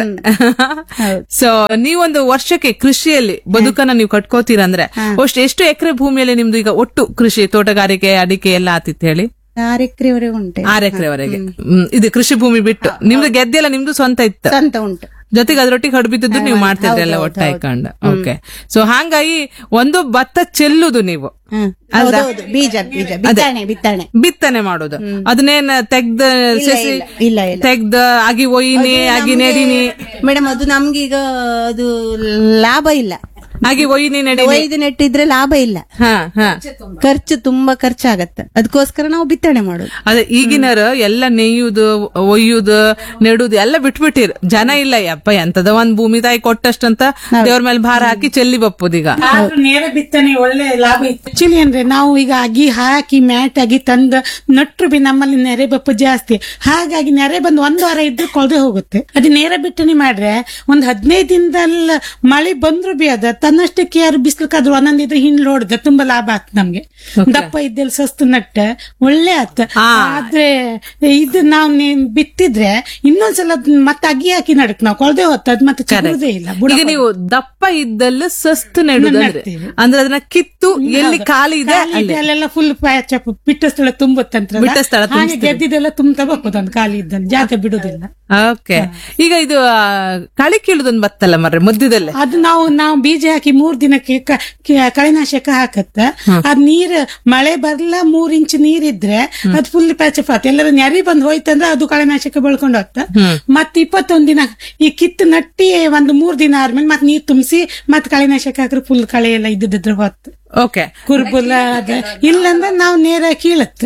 ಸೊ ನೀವೊಂದು ವರ್ಷಕ್ಕೆ ಕೃಷಿಯಲ್ಲಿ ಬದುಕನ್ನ ನೀವು ಕಟ್ಕೋತೀರಂದ್ರೆ ಅಷ್ಟು ಎಷ್ಟು ಎಕರೆ ಭೂಮಿಯಲ್ಲಿ ನಿಮ್ದು ಈಗ ಒಟ್ಟು ಕೃಷಿ ತೋಟಗಾರಿಕೆ ಅಡಿಕೆ ಎಲ್ಲ ಆತಿತ್ತು ಹೇಳಿ
ಆರು ಎಕರೆವರೆಗೆ ಉಂಟು
ಆರು ಎಕರೆವರೆಗೆ ಇದು ಕೃಷಿ ಭೂಮಿ ಬಿಟ್ಟು ನಿಮ್ದು ಗೆದ್ದೆ ಎಲ್ಲ ನಿಮ್ದು ಸ್ವಂತ ಇತ್ತು
ಸ್ವಂತ ಉಂಟು
ಜೊತೆಗೆ ಅದ್ರೊಟ್ಟಿಗೆ ಹಡ್ಬಿದ್ದು ನೀವು ಮಾಡ್ತಿದ್ರಿ ಎಲ್ಲ ಒಟ್ಟಾಯ್ಕೊಂಡು ಓಕೆ ಸೊ ಹಾಗಾಗಿ ಒಂದು ಭತ್ತ ಚೆಲ್ಲುದು ನೀವು
ಹ್ಮ್. ಹೌದೌದು ಬೀಜ ಬೀಜ ಬಿತ್ತನೆ ಬಿತ್ತನೆ
ಬಿತ್ತನೆ ಮಾಡೋದು ಅದನ್ನೇನ್ ತೆಗ್ದ ಸಸಿ
ಇಲ್ಲ, ಇಲ್ಲ, ಇಲ್ಲ.
ತೆಗ್ದ ಆಗಿ ಒಯ್ಯಿನಿ ಆಗಿ ನೆಡಿನಿ
ಮೇಡಮ್ ಅದು ನಮ್ಗೀಗ ಅದು ಲಾಭ ಇಲ್ಲ
ಆಗಿ ಒಯ್ಯಿನಿ ನೆಡಿನಿ
ಒಯ್ದು ನೆಟ್ಟಿದ್ರೆ ಲಾಭ ಇಲ್ಲ
ಹಾ ಹಾ
ಖರ್ಚು ತುಂಬಾ ಖರ್ಚಾಗತ್ತೆ ಅದಕ್ಕೋಸ್ಕರ ನಾವು ಬಿತ್ತನೆ ಮಾಡೋದು
ಅದೇ ಈಗಿನರು ಎಲ್ಲ ನೇಯುದು ಒಯ್ಯುದು ನೆಡುದು ಎಲ್ಲ ಬಿಟ್ಬಿಟ್ಟಿರ್ ಜನ ಇಲ್ಲ ಯಪ್ಪ ಎಂತದ ಒಂದ್ ಭೂಮಿ ತಾಯಿ ಕೊಟ್ಟಷ್ಟಂತ ದೇವ್ರ ಮೇಲೆ ಭಾರ ಹಾಕಿ ಚೆಲ್ಲಿ ಬಪ್ಪುದೀಗ
ಆದ್ರೂ ನೇರ ಬಿತ್ತನೆ ಒಳ್ಳೆ ಲಾಭ ಇತ್ತು ಆಕ್ಚುಲಿ ಅಂದ್ರೆ ನಾವು ಈಗ ಅಗಿ ಹಾಕಿ ಮ್ಯಾಟ್ ಆಗಿ ತಂದ ನಟ್ರು ಬಿ ನಮ್ಮಲ್ಲಿ ನೆರೆ ಬಪ್ಪು ಜಾಸ್ತಿ ಹಾಗಾಗಿ ನೆರೆ ಬಂದು ಒಂದು ವಾರ ಇದ್ರೆ ಕೊಳದೆ ಹೋಗುತ್ತೆ ಅದು ನೇರ ಬಿತ್ತನೆ ಮಾಡ್ರೆ ಒಂದ್ ಹದಿನೈದು ದಿನದಲ್ಲ ಮಳೆ ಬಂದ್ರು ಬಿ ಅದ ತನ್ನಷ್ಟಕ್ಕೆ ಯಾರು ಬಿಸ್ಲಕ್ಕಾದ್ರೂ ಒಂದೊಂದ್ ಇದ್ರೆ ಹಿಂಡ್ಲು ಹೊಡೆದ ತುಂಬಾ ಲಾಭ ಆತ್ ನಮ್ಗೆ ದಪ್ಪ ಇದ್ದೆಲ್ಲ ಸಸ್ತು ನಟ್ಟ ಒಳ್ಳೆ ಆತ್ ಆದ್ರೆ ಇದು ನಾವು ಬಿತ್ತಿದ್ರೆ ಇನ್ನೊಂದ್ಸಲ ಅದ್ನ ಮತ್ತೆ ಅಗಿ ಹಾಕಿ ನಡಕ್ ನಾವು ಕೊಳದೆ ಹೊತ್ತ ಅದ್ ಮತ್ತೆ ಚಿಗುರುದೇ ಇಲ್ಲ ಬುಡ
ಈಗ ನೀವು ದಪ್ಪ ಇದ್ದಲ್ಲ ಸಸ್ತು ನೆಡುದು ಅಂದ್ರೆ
ನೆಡ್ತೀವಿ.
ಅಂದ್ರೆ ಅದನ್ನ ಕಿತ್ತು ಎಲ್ಲಿ ಖಾಲಿ ಇದೆ
ಖಾಲಿ
ಅಲ್ಲಿ
ಇದೆ, ಅಲ್ಲೆಲ್ಲ ಫುಲ್ ಪ್ಯಾಚಪ್ ಬಿಟ್ಟ ಸ್ಥಳ ತುಂಬುತ್ತಂತ್ರ
ಬಿಟ್ಟ ಸ್ಥಳ
ಹಾಗೆ
ತುಂಬಿಸ್ತೀರಿ.
ಗೆದ್ದಿದ್ದೆಲ್ಲ ತುಂಬತಾ ಬರ್ತದೆ ಒಂದು ಖಾಲಿ ಇದ್ದಲ್ಲಿ ಜಾಗ ಬಿಡುದಿಲ್ಲ
ಓಕೆ ಈಗ ಇದು ಆ, ಕಳಿ ಕೀಳುದೊಂದು ಬತ್ತಲ್ಲ ಮರ್ರೆ ಮಧ್ಯದಲ್ಲೇ
ಅದು ನಾವು ನಾವು ಬೀಜ ಹಾಕಿ ಮೂರ್ ದಿನಕ್ಕೆ ಕ- ಕ- ಕಳೆನಾಶಕ ಹಾಕತ್ತ ಅದ್ ನೀರ್ ಮಳೆ ಬರ್ಲ ಮೂರ್ ಇಂಚ್ ನೀರ್ ಇದ್ರೆ ಅದ್ ಫುಲ್ ಪ್ಯಾಚಪ್ ಆತ ಎಲ್ಲರೂ ನೆರಿ ಬಂದ್ ಹೋಯ್ತಂದ್ರೆ ಅದು ಕಳೆನಾಶಕ ಬೆಳ್ಕೊಂಡು ಹೋಗ್ತ ಮತ್ ಇಪ್ಪತ್ತೊಂದ್ ದಿನ ಈ ಕಿತ್ತು ನಟ್ಟಿ ಒಂದ್ ಮೂರ್ ದಿನ ಆದ್ಮೇಲೆ ಮತ್ ನೀರ್ ತುಂಬಿಸಿ ಮತ್ ಕಳೆನಾಶಕ ಹಾಕ್ರೆ ಫುಲ್ ಕಳೆ ಎಲ್ಲ ಇದ್ದಿದ್ರೆ ಹೊತ್ತು
ಓಕೆ
ಕುರ್ಬುಲ ಅದ ಇಲ್ಲಂದ್ರೆ ನಾವು ನೇರ ಕೀಳತ್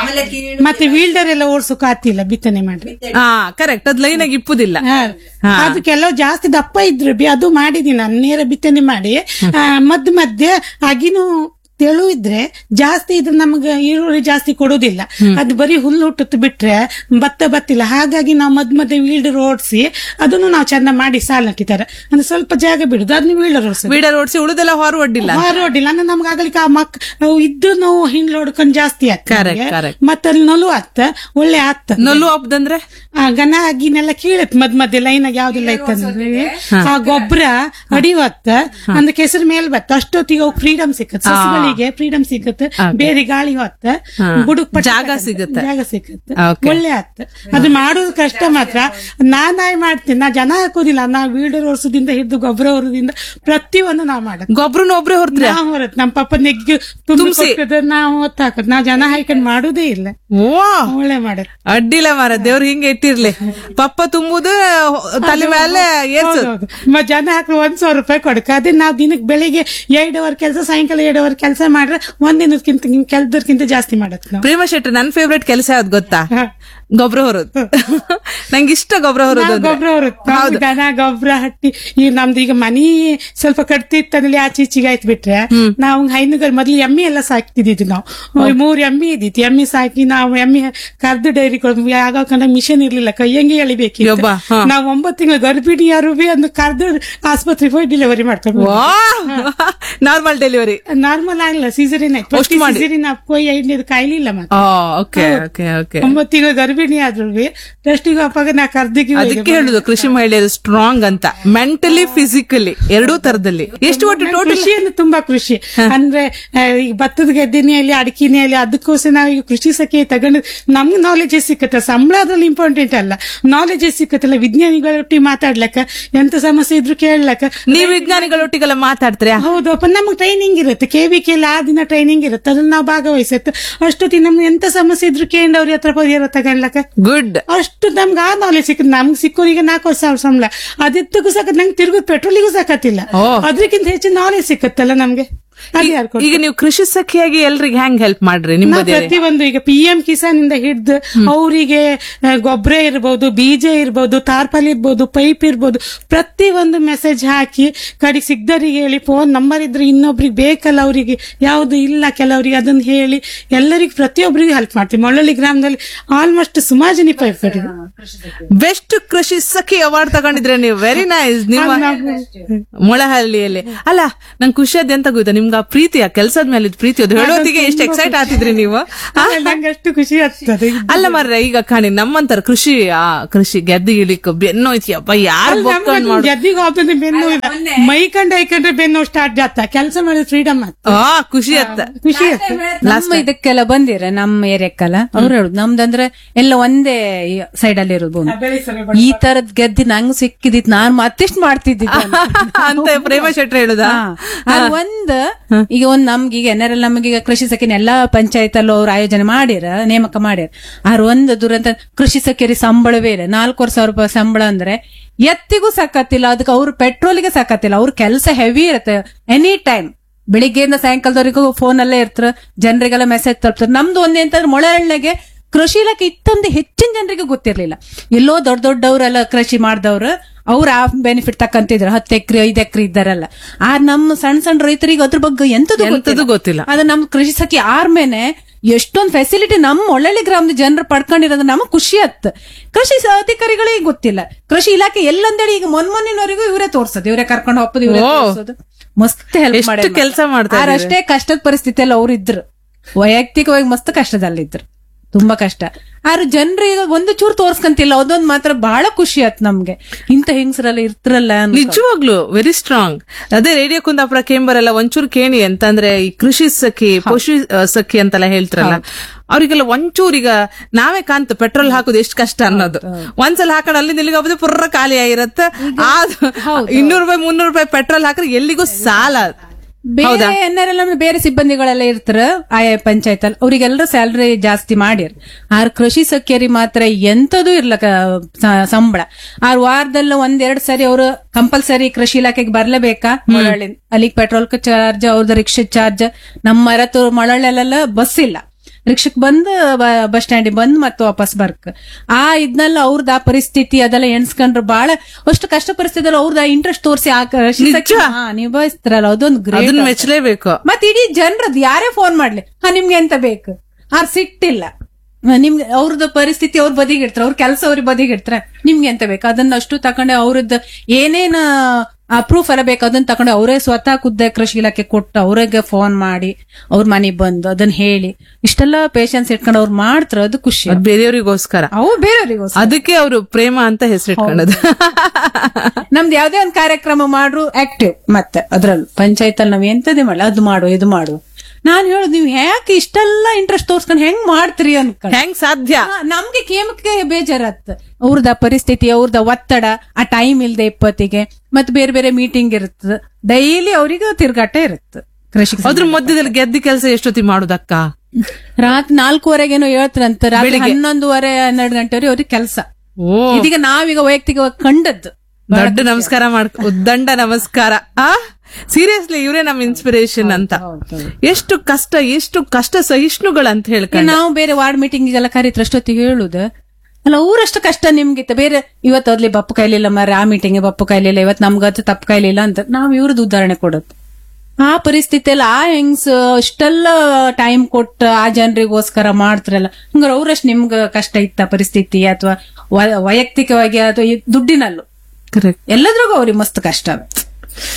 ಮತ್ತೆ ವೀಲ್ಡರ್ ಎಲ್ಲ ಓಡ್ಸೋಕ್ ಆಗ್ತಿಲ್ಲ ಬಿತ್ತನೆ ಮಾಡ್ರಿ
ಹಾ ಕರೆಕ್ಟ್ ಅದ್ ಲೈನ್ ಆಗಿ ಇಪ್ಪುದಿಲ್ಲ
ಹಾ. ಅದು ಕೆಲವು ಜಾಸ್ತಿ ದಪ್ಪ ಇದ್ರು ಬಿ ಅದು ಮಾಡಿದೀನಿ ನಾನು ನೇರ ಬಿತ್ತನೆ ಮಾಡಿ ಆ, ಮಧ್ಯ ಮಧ್ಯೆ ಅಗಿನೂ ತೆಳು ಇದ್ರೆ ಜಾಸ್ತಿ ಇದ್ರೆ ನಮ್ಗೆ ಈರುಳ್ಳಿ ಜಾಸ್ತಿ ಕೊಡೋದಿಲ್ಲ ಅದು ಬರೀ ಹುಲ್ಲು ಹುಟ್ಟುತ್ತೆ ಬಿಟ್ರೆ ಭತ್ತ ಬತ್ತಿಲ್ಲ ಹಾಗಾಗಿ ನಾವು ಮಧ್ಯ ಮಧ್ಯೆ ವೀಲ್ಡರ್ ಓಡಿಸಿ ಅದನ್ನು ನಾವು ಚಂದ ಮಾಡಿ ಸಾಲ ನಟ್ಟಿದ್ದಾರೆ ಅಂದ್ರೆ ಸ್ವಲ್ಪ ಜಾಗ ಬಿಡುದು ಅದನ್ನ ವೀಲ್ಡರ್ ಓಡಿಸೋದು
ವೀಡರ್ ಓಡಿಸಿ ಉಳಿದೆಲ್ಲ ಹೊರವಡ್ಡಿಲ್ಲ
ಹೊರಡಿಲ್ಲ ಅಂದ್ರೆ ನಮ್ಗೆ ಆಗಲಿಕ್ಕೆ ಆ ಮಕ್ ನಾವು ಇದ್ದು ನಾವು ಹಿಂಡ್ಲು ಹೊಡ್ಕೊಂಡ್ ಜಾಸ್ತಿ
Correct,
ಆಗ್ತದೆ
correct.
ಮತ್ತೆ ಅಲ್ಲಿ ನಲು ಆತ್ತ ಒಳ್ಳೆ ಆತ್ತ
ನಲ್ಲು ಹಬ್ಬದಂದ್ರೆ
ಆ ಗನ ಅಗಿನೆಲ್ಲ ಕೀಳತ್ ಮದ್ ಮಧ್ಯ ಲೈನ್ ಆಗಿ ಯಾವ್ದೆಲ್ಲ ಇತ್ತಂದ್ರೆ ಆ ಗೊಬ್ಬರ ಅಡಿವತ್ತ ಅಂದ್ರೆ ಕೆಸರು ಮೇಲ್ ಬತ್ತ ಅಷ್ಟೊತ್ತಿಗೆ ಅವು ಫ್ರೀಡಮ್ ಸಿಕ್ಕತ್ ಸಸ್ಯಗಳಿಗೆ ಫ್ರೀಡಮ್ ಸಿಕ್ಕತ್ ಬೇರೆ ಗಾಳಿ ಹೊತ್ತ ಬುಡುಕ್ ಪಟ್ಟ
ಜಾಗ ಸಿಗುತ್ತೆ.
ಜಾಗ ಸಿಕ್ಕತ್
Okay.
ಒಳ್ಳೆ ಆತ್ ಅದು ಮಾಡೋದು ಕಷ್ಟ ಮಾತ್ರ ನಾನಾಯ್ ಮಾಡ್ತೀನಿ ನಾ ಜನ ಹಾಕೋದಿಲ್ಲ ನಾ ವೀಡರ್ ಓಡಿಸೋದಿಂದ ಹಿಡಿದು ಗೊಬ್ಬರ ಹೊರದಿಂದ ಪ್ರತಿಯೊಂದು ನಾವ್ ಮಾಡಕ್
ಗೊಬ್ರನ ಒಬ್ರೇ ಹೊರತ್ರಿ
ನಾವ್ ಹೊರತ್ ನಮ್ಮ ಪಪ್ಪ ನೆಗ್ಗಿ ತುಂಬಿಸಿ ನಾವು ಹೊತ್ತ ಹಾಕೋದ್ ನಾ ಜನ ಹಾಕೊಂಡ್ ಮಾಡುದೇ ಇಲ್ಲ
ಓ
ಒಳ್ಳೆ ಮಾಡತ್
ಅಡ್ಡಿಲ್ಲ ಮಾರ ದೇವ್ರ ಹಿಂಗೆ ಇಟ್ಟಿರ್ಲಿ ಪಪ್ಪ ತುಂಬುದು ತಲೆ ಮೇಲೆ ಏರ್ಸು
ಹೌದೌದು. ಮ ಜನ ಹಾಕಿ ಒಂದ್ ಸಾವಿರ ರೂಪಾಯಿ ಕೊಡಕ ಅದೇ ನಾವ್ ದಿನಕ್ಕೆ ಬೆಳಿಗ್ಗೆ ಎರಡು ಅವರ್ ಕೆಲಸ ಸಾಯಂಕಾಲ ಎರಡು ಅವರ್ ಕೆಲಸ ಮಾಡ್ರೆ ಒಂದಿನಕ್ಕಿಂತ ಕೆಲ್ಸದಕ್ಕಿಂತ ಜಾಸ್ತಿ ಮಾಡತ್ ನಾವು
ಪ್ರೇಮ ಶೆಟ್ಟಿ ನನ್ ಫೇವ್ರೆಟ್ ಕೆಲಸ ಯಾವ್ದು ಗೊತ್ತಾ
ಹ.
ಗೊಬ್ಬರ ಹೊರೋದು ನಂಗೆ ಇಷ್ಟ ಗೊಬ್ಬರ ಹೊರೋದು ಅಂದ್ರೆ.
ಗೊಬ್ಬರ
ಹೌದು
ದನ ಗೊಬ್ಬರ ಹಟ್ಟಿ ಈ ನಮ್ದು ಈಗ ಮನಿ ಸ್ವಲ್ಪ ಕಟ್ತಿತ್ತಂದ್ರೆ ಆಚೆ ಈಚೆಗೆ ಆಯ್ತು ಬಿಟ್ರೆ ನಾವು ಹೈನುಗಾರ ಮೊದ್ಲು ಎಮ್ಮೆ ಎಲ್ಲ ಸಾಕ್ತಿದ್ದಿದ್ದು ನಾವು ಮೂರ್ ಎಮ್ಮೆ ಇದ್ದಿತ್ತು ಎಮ್ಮೆ ಸಾಕಿ ನಾವು ಎಮ್ಮೆ ಕರ್ದು ಡೈರಿ ಆಗ ಮಿಷನ್ ಇರ್ಲಿಲ್ಲ ಕೈಯಂಗೆ ಎಳಿಬೇಕಿತ್ತು
ಯಬ್ಬ, ಹ.
ನಾವು ಒಂಬತ್ತು ತಿಂಗಳು ಗರ್ಭಿಣಿಯರು ಬಿ ಒಂದು ಕರ್ದು ಆಸ್ಪತ್ರೆಗೆ ಹೋಗಿ ಡೆಲಿವರಿ ಮಾಡ್ಕೊಂಡು
ವಾ ನಾರ್ಮಲ್ ಡೆಲಿವರಿ
ನಾರ್ಮಲ್ ಆಗಿಲ್ಲ ಸೀಸರಿನ್ ಆಯ್ತು
ಅಷ್ಟು ಮಾಡಿ.
ಸೀಸರಿನ್ ಕೊಯ್ ಐದನೇದು ಕಾಯಿಲಿಲ್ಲ ಮತ್ತೆ
ಓಕೆ ಓಕೆ ಓಕೆ
ಒಂಬತ್ತು ತಿಂಗಳು ಗರ್ಭಿಣಿ ಆದ್ರು ಫಸ್ಟಿಗೆ ಅಪ್ಪಾಗ ನಾ ಕರ್ದಿಗೆ
ಅದಕ್ಕೆ ಹೇಳುದು ಕೃಷಿ ಮಹಿಳೆಯರು ಸ್ಟ್ರಾಂಗ್ ಅಂತ ಮೆಂಟಲಿ ಫಿಸಿಕಲಿ ಎರಡೂ ತರದಲ್ಲಿ ಎಷ್ಟು ಒಟ್ಟು ಟೋಟಲ್
ಕೃಷಿಯನ್ನು ತುಂಬಾ ಕೃಷಿ ಅಂದ್ರೆ ಆ, ಈಗ ಭತ್ತದ ಗದ್ದೆನೆಯಲ್ಲಿ ಅಡಿಕೆನೆಯಲ್ಲಿ ಅದಕ್ಕೋಸ್ಕರ ನಾವು ಈಗ ಕೃಷಿ ಸಖಿ ತಗೊಂಡು ನಮ್ಗೆ ನಾಲೆಜ್ ಸಿಕ್ಕತ್ತೆ ಸಂಬಳ ಅದ್ರಲ್ಲಿ ಇಂಪಾರ್ಟೆಂಟ್ ಅಲ್ಲ ನಾಲೆಜ್ ಸಿಕ್ಕತ್ತಲ್ಲ ವಿಜ್ಞಾನಿಗಳೊಟ್ಟಿಗೆ ಮಾತಾಡ್ಲಕ್ಕ ಎಂತ ಸಮಸ್ಯೆ ಇದ್ರು ಕೇಳಲಕ್ಕ
ನೀವು ವಿಜ್ಞಾನಿಗಳೊಟ್ಟಿಗೆಲ್ಲ ಮಾತಾಡ್ತೀರಾ
ಹೌದಪ್ಪ ನಮ್ಗೆ ಟ್ರೈನಿಂಗ್ ಇರುತ್ತೆ ಕೆ ವಿ ಕೆ ಆ ದಿನ ಟ್ರೈನಿಂಗ್ ಇರುತ್ತೆ ಅದ್ರಲ್ಲಿ ನಾವು ಭಾಗವಹಿಸುತ್ತೆ ಅಷ್ಟೊತ್ತಿಗೆ ನಮ್ಗೆ ಎಂತ ಸಮಸ್ಯೆ ಇದ್ರು ಕೇಂದ್ರ ಅವ್ರ ಹತ್ರ ಪರಿಹಾರ ತಗೊಳ್ಲಕ್ಕ
ಗುಡ್
ಅಷ್ಟು ನಮ್ಗೆ ಆ ನಾಲೆಜ್ ಸಿಕ್ಕದ್ ನಮ್ಗೆ ಸಿಕ್ಕೋರಿಗೆ ನಾಲ್ಕು ಸಾವಿರ ಸಂಬಳ ಅದೆತ್ತಗೂ ಸಾಕ ನಂಗೆ ತಿರುಗುದ್ ಪೆಟ್ರೋಲಿಗೂ ಸಾಕತ್ತಿಲ್ಲ
ಓ.
ಅದಕ್ಕಿಂತ ಹೆಚ್ಚು ನಾಲೆಜ್ ಸಿಕ್ಕತ್ತಲ್ಲ ನಮ್ಗೆ ಅದೇ ಯಾರ್ ಕೊಡ್ತಾರೆ?
ಈಗ ನೀವು ಕೃಷಿ ಸಖಿಯಾಗಿ ಎಲ್ರಿಗೆ ಹೆಂಗ್ ಹೆಲ್ಪ್ ಮಾಡ್ರಿ
ನಾವು
ನಿಮ್ಮದೇ
ಪ್ರತಿಯೊಂದು ಈಗ ಪಿ ಎಂ ಕಿಸಾನ್ ಇಂದ ಹಿಡ್ದು ಅವರಿಗೆ ಗೊಬ್ಬರ ಇರ್ಬೋದು ಬೀಜ ಇರ್ಬೋದು ತಾರ್ಪಲ್ ಇರ್ಬೋದು ಪೈಪ್ ಇರ್ಬೋದು ಪ್ರತಿ ಒಂದು ಮೆಸೇಜ್ ಹಾಕಿ ಕಡೆಗೆ ಸಿಗ್ದರಿಗೆ ಹೇಳಿ ಫೋನ್ ನಂಬರ್ ಇದ್ರೆ ಇನ್ನೊಬ್ರಿಗೆ ಬೇಕಲ್ಲ ಅವರಿಗೆ ಯಾವುದು ಇಲ್ಲ ಕೆಲವರಿಗೆ ಅದನ್ನ ಹೇಳಿ ಎಲ್ಲರಿಗೂ ಪ್ರತಿಯೊಬ್ಬರಿಗೆ ಹೆಲ್ಪ್ ಮಾಡ್ತೀವಿ ಮಳ್ಳಳ್ಳಿ ಗ್ರಾಮದಲ್ಲಿ ಆಲ್ಮೋಸ್ಟ್ ಸುಮಾರು ಜನ ಪೈಪ್
ಬೆಸ್ಟ್ ಕೃಷಿ ಸಖಿ ಅವಾರ್ಡ್ ತಗೊಂಡಿದ್ರೆ ನೀವು ವೆರಿ ನೈಸ್ ನಿಮ್ಮ ಮೊಳಹಳ್ಳಿಯಲ್ಲಿ ಅಲ್ಲ ನಂಗೆ ಖುಷಿ ಅದ್ ಎಂತ ಗೊತ್ತಾ ನಿಮ್ಗೆ ಆ ಪ್ರೀತಿ ಆ ಕೆಲಸದ ಮೇಲೆ ಇದ್ ಪ್ರೀತಿ ಅದು ಹೇಳೋದಿಗೆ ಎಷ್ಟು ಎಕ್ಸೈಟ್ ಆಗ್ತಿದ್ರಿ ನೀವು ಆ?
ನಂಗೆ ಅಷ್ಟು ಖುಷಿ ಆಗ್ತದೆ
ಅಲ್ಲ ಮರ್ರೆ ಈಗ ಕಾಣಿ ನಮ್ಮಂತರ ಕೃಷಿ ಆ ಕೃಷಿ ಗೆದ್ದಿಗಿಲಿಕ್ಕೆ ಬೆನ್ನೋಯ್ತಿಯಪ್ಪ ಯಾರು ಬೊಕ್ಕಣ್ ಮಾಡು
ಗೆದ್ದಿಗೆ ಹೋಗ್ತದೆ ಬೆನ್ನು ಇಲ್ಲ ಮೈ ಕಂಡು ಐಕಂಡ್ರೆ ಬೆನ್ನು ಸ್ಟಾರ್ಟ್ ಜಾತ ಕೆಲಸ ಮಾಡಿದ್ರೆ ಫ್ರೀಡಮ್ ಆಗ್ತದೆ
ಆ ಖುಷಿ ಅತ್ತ
ಖುಷಿ ಆಗ್ತದೆ
ನಮ್ಮ ಇದಕ್ಕೆಲ್ಲ ಬಂದಿರ ನಮ್ಮ ಏರಿಯಕ್ಕೆಲ್ಲ ಅವ್ರು ಹೇಳುದು ನಮ್ದಂದ್ರೆ ಎಲ್ಲ ಒಂದೇ ಸೈಡ್ ಅಲ್ಲಿ ಇರೋದು ಭೂಮಿ ಈ ತರದ್ ಗೆದ್ದಿ ನಂಗ್ ಸಿಕ್ಕಿದಿತ್ ನಾನ್ ಮತ್ತೆಷ್ಟು ಮಾಡ್ತಿದ್ದಿದ್ದೆ
ಅಂತ ಪ್ರೇಮ ಶೆಟ್ರ್ ಹೇಳುದಾ
ಅದು ಒಂದ್ ಈಗ ಒಂದ್ ನಮ್ಗೆ ಈಗ ಎನ್ಆರ್ಎಲ್ ನಮಗೆ ಈಗ ಕೃಷಿ ಸಖಿನ ಎಲ್ಲಾ ಪಂಚಾಯತ್ ಅಲ್ಲೂ ಅವ್ರು ಆಯೋಜನೆ ಮಾಡಿರ ನೇಮಕ ಮಾಡ್ಯಾರ ಆರ್ ಒಂದು ದುರಂತ ಕೃಷಿ ಸಖಿಯರಿ ಸಂಬಳವೇ ಇಲ್ಲ ನಾಲ್ಕೂವರೆ ಸಾವಿರ ರೂಪಾಯಿ ಸಂಬಳ ಅಂದ್ರೆ ಎತ್ತಿಗೂ ಸಾಕತ್ತಿಲ್ಲ ಅದಕ್ಕೆ ಅವ್ರು ಪೆಟ್ರೋಲಿಗೆ ಸಾಕತ್ತಿಲ್ಲ ಅವ್ರ ಕೆಲಸ ಹೆವಿ ಇರುತ್ತೆ ಎನಿ ಟೈಮ್ ಬೆಳಿಗ್ಗೆಯಿಂದ ಸಾಯಂಕಾಲದವರೆಗೂ ಫೋನ್ ಅಲ್ಲೇ ಇರ್ತಾರ ಜನರಿಗೆಲ್ಲ ಮೆಸೇಜ್ ತಲುಪ್ತಾರೆ ನಮ್ದು ಒಂದೇ ಅಂತಂದ್ರೆ ಮೊಳಹಳ್ಳಿಗೆ ಕೃಷಿ ಇಲಾಖೆ ಇತ್ತೊಂದು ಹೆಚ್ಚಿನ ಜನರಿಗೆ ಗೊತ್ತಿರ್ಲಿಲ್ಲ ಎಲ್ಲೋ ದೊಡ್ಡ ದೊಡ್ಡವರೆಲ್ಲ ಕೃಷಿ ಮಾಡ್ದವ್ರು ಅವ್ರ ಆ ಬೆನಿಫಿಟ್ ತಕ್ಕಂತಿದ್ರು ಹತ್ತು ಎಕರೆ ಐದು ಎಕರೆ ಇದ್ದಾರಲ್ಲ ಆ ನಮ್ಮ ಸಣ್ಣ ಸಣ್ಣ ರೈತರಿಗೆ ಅದ್ರ ಬಗ್ಗೆ ಎಂತದು
ಎಂತದೂ ಗೊತ್ತಿಲ್ಲ.
ಅದ ನಮ್ ಕೃಷಿ ಸಖಿ ಆರ್ಮೇನೆ ಎಷ್ಟೊಂದ್ ಫೆಸಿಲಿಟಿ ನಮ್ಮ ಒಳ್ಳೊಳ್ಳೆ ಗ್ರಾಮದ ಜನರು ಪಡ್ಕೊಂಡಿರೋದು ನಮಗ್ ಖುಷಿ ಆತ್ ಕೃಷಿ ಸ- ಅಧಿಕಾರಿಗಳಿಗೆ ಗೊತ್ತಿಲ್ಲ ಕೃಷಿ ಇಲಾಖೆ ಎಲ್ಲಂದೇಳಿ ಈಗ ಮೊನ್ಮೊನ್ನಿನವರೆಗೂ ಇವರೇ ತೋರ್ಸೋದು ಇವರೇ ಕರ್ಕೊಂಡು ಹೋಗೋದು ಇವರೇ
ಓ.
ತೋರ್ಸೋದು ಮಸ್ತ್ ಹೆಲ್ಪ್
ಎಷ್ಟು
ಮಾಡಿ
ಕೆಲ್ಸ ಮಾಡ್ತಾ ಇದ್ದಾರೆ.
ಅಷ್ಟೇ ಕಷ್ಟದ ಪರಿಸ್ಥಿತಿಯಲ್ಲಿ ಅವ್ರು ಇದ್ರು ವೈಯಕ್ತಿಕವಾಗಿ ಮಸ್ತ್ ಕಷ್ಟದಲ್ಲಿದ್ರು ತುಂಬಾ ಕಷ್ಟ ಆದ್ರೆ ಜನರು ಈಗ ಒಂದು ಚೂರು ತೋರ್ಸ್ಕಂತಿಲ್ಲ ಅದೊಂದ್ ಮಾತ್ರ ಬಹಳ ಖುಷಿ ಆತ್ ನಮ್ಗೆ ಇಂತ ಹೆಂಗಸರೆಲ್ಲ ಇರ್ತಿರಲ್ಲ ಅನ್ಕೊ.
ನಿಜವಾಗ್ಲು ವೆರಿ ಸ್ಟ್ರಾಂಗ್ ಅದೇ ರೇಡಿಯೋ ಕುಂದಾಪುರ ಕೇಂಬರೆಲ್ಲ ಒಂಚೂರು ಕೇಳಿ ಅಂತಂದ್ರೆ ಈ ಕೃಷಿ ಸಖಿ ಪಶು ಆ, ಸಖಿ ಅಂತೆಲ್ಲ ಹೇಳ್ತಾರಲ್ಲ ಅವ್ರಿಗೆಲ್ಲ ಒಂಚೂರು ಈಗ ನಾವೇ ಕಾಂತ ಪೆಟ್ರೋಲ್ ಹಾಕೋದು ಎಷ್ಟು ಕಷ್ಟ ಅನ್ನೋದು ಒಂದ್ಸಲ ಹಾಕೊಂಡು ಅಲ್ಲಿ ನಿಲ್ಲಿಗೆ ಹೋಗೋದು ಪುರ್ರ ಖಾಲಿ ಆಗಿರತ್ತೆ ಇನ್ನೂರು ರೂಪಾಯಿ ಮುನ್ನೂರು ರೂಪಾಯಿ ಪೆಟ್ರೋಲ್ ಹಾಕ್ರೆ ಎಲ್ಲಿಗೂ ಸಾಲ
ಬೇರೆ ಎನ್ಆರ್ಎಲ್ ಬೇರೆ ಸಿಬ್ಬಂದಿಗಳೆಲ್ಲ ಇರ್ತಾರ ಆಯಾ ಪಂಚಾಯತ್ ಅಲ್ಲಿ ಅವ್ರಿಗೆಲ್ಲರೂ ಸ್ಯಾಲ್ರಿ ಜಾಸ್ತಿ ಮಾಡಿರ್ ಆರ್ ಕೃಷಿ ಸಖ್ಯರಿ ಮಾತ್ರ ಎಂತದೂ ಇರ್ಲಕ ಸ- ಸಂಬಳ ಆರ್ ವಾರದಲ್ಲಿ ಒಂದೆರಡ್ ಸರಿ ಅವರು ಕಂಪಲ್ಸರಿ ಕೃಷಿ ಇಲಾಖೆಗೆ ಬರ್ಲೇಬೇಕಾ ಮೊಳಳ್ಳಿ ಅಲ್ಲಿಗೆ ಪೆಟ್ರೋಲ್ ಚಾರ್ಜ್ ಅವ್ರದ್ದು ರಿಕ್ಷಾ ಚಾರ್ಜ್ ನಮ್ಮ ಮರತು ಮೊಳಳ್ಳೆಲ್ಲ ಬಸ್ ಇಲ್ಲ ರಿಕ್ಷಕ್ ಬಂದು ಬಸ್ ಸ್ಟ್ಯಾಂಡಿಗೆ ಬಂದು ಮತ್ತೆ ವಾಪಸ್ ಬರ್ಕ್ ಆ ಇದ್ನೆಲ್ಲ ಅವ್ರದ್ದು ಆ ಪರಿಸ್ಥಿತಿ ಅದೆಲ್ಲ ಎಣ್ಸ್ಕೊಂಡ್ರು ಬಹಳ ಅಷ್ಟು ಕಷ್ಟ ಪರಿಸ್ಥಿತಿ ಅವ್ರದ್ದು ಇಂಟ್ರೆಸ್ಟ್ ತೋರಿಸಿ ಆ ಕೃಷಿ ಸಖಿ- ಹಾ, ನಿಭಾಯಿಸ್ತಾರಲ್ಲ ಅದೊಂದು ಗ್ರೇಟ್
ಅದನ್ನ ಮೆಚ್ಚಲೇಬೇಕು
ಮತ್ ಇಡೀ ಜನರದ್ದು ಯಾರೇ ಫೋನ್ ಮಾಡ್ಲಿ ಹಾ ನಿಮ್ಗೆ ಎಂತ ಬೇಕು ಆರ್ ಸಿಟ್ಟಿಲ್ಲ ಹ, ನಿಮ್ಗೆ ಅವ್ರದ್ದು ಪರಿಸ್ಥಿತಿ ಅವ್ರ ಬದಿಗೆ ಇಡ್ತಾರ ಅವ್ರ ಕೆಲಸ ಅವ್ರಿಗೆ ಬದಿಗೆ ಇಡ್ತಾರ ನಿಮ್ಗೆ ಎಂತ ಬೇಕು ಅದನ್ನ ಅಷ್ಟು ತಕೊಂಡೆ ಅವ್ರದ್ದು ಏನೇನ ಪ್ರೂಫ್ ಎಲ್ಲ ಬೇಕು ಅದನ್ನ ತಗೊಂಡು ಅವರೇ ಸ್ವತಃ ಖುದ್ದ ಕೃಷಿ ಇಲಾಖೆ ಕೊಟ್ಟು ಅವ್ರಿಗೆ ಫೋನ್ ಮಾಡಿ ಅವ್ರ ಮನೆಗ್ ಬಂದು ಅದನ್ನ ಹೇಳಿ ಇಷ್ಟೆಲ್ಲ ಪೇಶನ್ಸ್ ಇಟ್ಕೊಂಡು ಅವ್ರು ಮಾಡ್ತಾರ ಅದು ಖುಷಿ
ಅದ್ ಬೇರೆಯವ್ರಿಗೋಸ್ಕರ
ಅವು ಬೇರೆಯವ್ರಿಗೋಸ್ಕರ
ಅದಕ್ಕೆ ಅವರು ಪ್ರೇಮ ಅಂತ ಹೆಸರಿಟ್ಕೊಳ್ಳೋದು
ನಮ್ದು ಯಾವ್ದೇ ಒಂದು ಕಾರ್ಯಕ್ರಮ ಮಾಡ್ರು ಆಕ್ಟಿವ್ ಮತ್ತೆ ಅದ್ರಲ್ಲಿ ಪಂಚಾಯತ್ ಅಲ್ಲಿ ನಾವ್ ಎಂತದೇ ಮಾಡಲ್ಲ ಅದು ಮಾಡು ಇದು ಮಾಡು ನಾನ್ ಹೇಳುದು ನೀವು ಯಾಕೆ ಇಷ್ಟೆಲ್ಲ ಇಂಟ್ರೆಸ್ಟ್ ತೋರ್ಸ್ಕೊಂಡು ಹೆಂಗ್ ಮಾಡ್ತೀರಿ ಅನ್ಕೊಂಡು
ಹೆಂಗ್ ಸಾಧ್ಯ
ಹಾ, ನಮ್ಗೆ ಕೇಮಕ್ಕೆ ಬೇಜಾರತ್ ಅವ್ರದ ಪರಿಸ್ಥಿತಿ ಅವ್ರದ ಒತ್ತಡ ಆ ಟೈಮ್ ಇಲ್ದೆ ಇಪ್ಪತ್ತಿಗೆ ಮತ್ತೆ ಬೇರೆ ಬೇರೆ ಮೀಟಿಂಗ್ ಇರುತ್ತೆ ಡೈಲಿ ಅವ್ರಿಗೆ ತಿರ್ಗಾಟ ಇರುತ್ತೆ ಕೃಷಿ
ಅದ್ರ ಮಧ್ಯದಲ್ಲಿ ಗೆದ್ದಿ ಕೆಲಸ ಎಷ್ಟೊತ್ತಿ ಮಾಡುದಕ್ಕ
ರಾತ್ರಿ ನಾಲ್ಕೂವರೆಗೇನೋ ಹೇಳ್ತಾರಂತ ರಾತ್ರಿ ಹನ್ನೊಂದುವರೆ ಹನ್ನೆರಡು ಗಂಟೆವರೆಗೆ ಅವ್ರಿಗೆ ಕೆಲಸ
ಓ
ಇದೀಗ ನಾವೀಗ ವೈಯಕ್ತಿಕವಾಗಿ ಕಂಡದ್ದು
ದೊಡ್ಡ ನಮಸ್ಕಾರ ಮಾಡ್ ಉದ್ದಂಡ ನಮಸ್ಕಾರ ಆ ಸೀರಿಯಸ್ಲಿ ಇವರೇ ನಮ್ ಇನ್ಸ್ಪಿರೇಷನ್ ಅಂತ ಎಷ್ಟು ಕಷ್ಟ ಎಷ್ಟು ಕಷ್ಟ ಸಹಿಷ್ಣುಗಳಂತ
ಈಗ
ಹೇಳ್ಕೊಂಡು
ನಾವು ಬೇರೆ ವಾರ್ಡ್ ಮೀಟಿಂಗ್ ಎಲ್ಲ ಕರೀತ್ರ ಅಷ್ಟೊತ್ತಿಗೆ ಹೇಳುದು ಅಲ್ಲ ಅವ್ರಷ್ಟು ಕಷ್ಟ ನಿಮ್ಗಿತ್ತ ಬೇರೆ ಇವತ್ತು ಅದ್ಲಿ ಬಪ್ಪು ಕೈಲಿಲ್ಲ ಮರ ಆ ಮೀಟಿಂಗ್ ಬಪ್ಪು ಕೈಲಿಲ್ಲ ಇವತ್ತು ನಮ್ಗತ್ತು ತಪ್ಪು ಕೈಲಿಲ್ಲ ಅಂತ ನಾವ್ ಇವ್ರದ್ದು ಉದಾಹರಣೆ ಕೊಡೋದು ಆ ಪರಿಸ್ಥಿತಿಯಲ್ಲಿ ಆ ಹೆಂಗ್ಸ್ ಅಷ್ಟೆಲ್ಲ ಟೈಮ್ ಕೊಟ್ಟು ಆ ಜನರಿಗೋಸ್ಕರ ಮಾಡ್ತಾರಲ್ಲ ಹಂಗಾರೆ ಅವ್ರಷ್ಟು ನಿಮ್ಗ ಕಷ್ಟ ಇತ್ತ ಪರಿಸ್ಥಿತಿ ಅಥವಾ ವೈಯಕ್ತಿಕವಾಗಿ ಅಥವಾ ಈ ದುಡ್ಡಿನಲ್ಲೂ
ಕರೆಕ್ಟ್
ಎಲ್ಲದ್ರಿಗೂ ಅವ್ರಿಗೆ ಮಸ್ತ್ ಕಷ್ಟ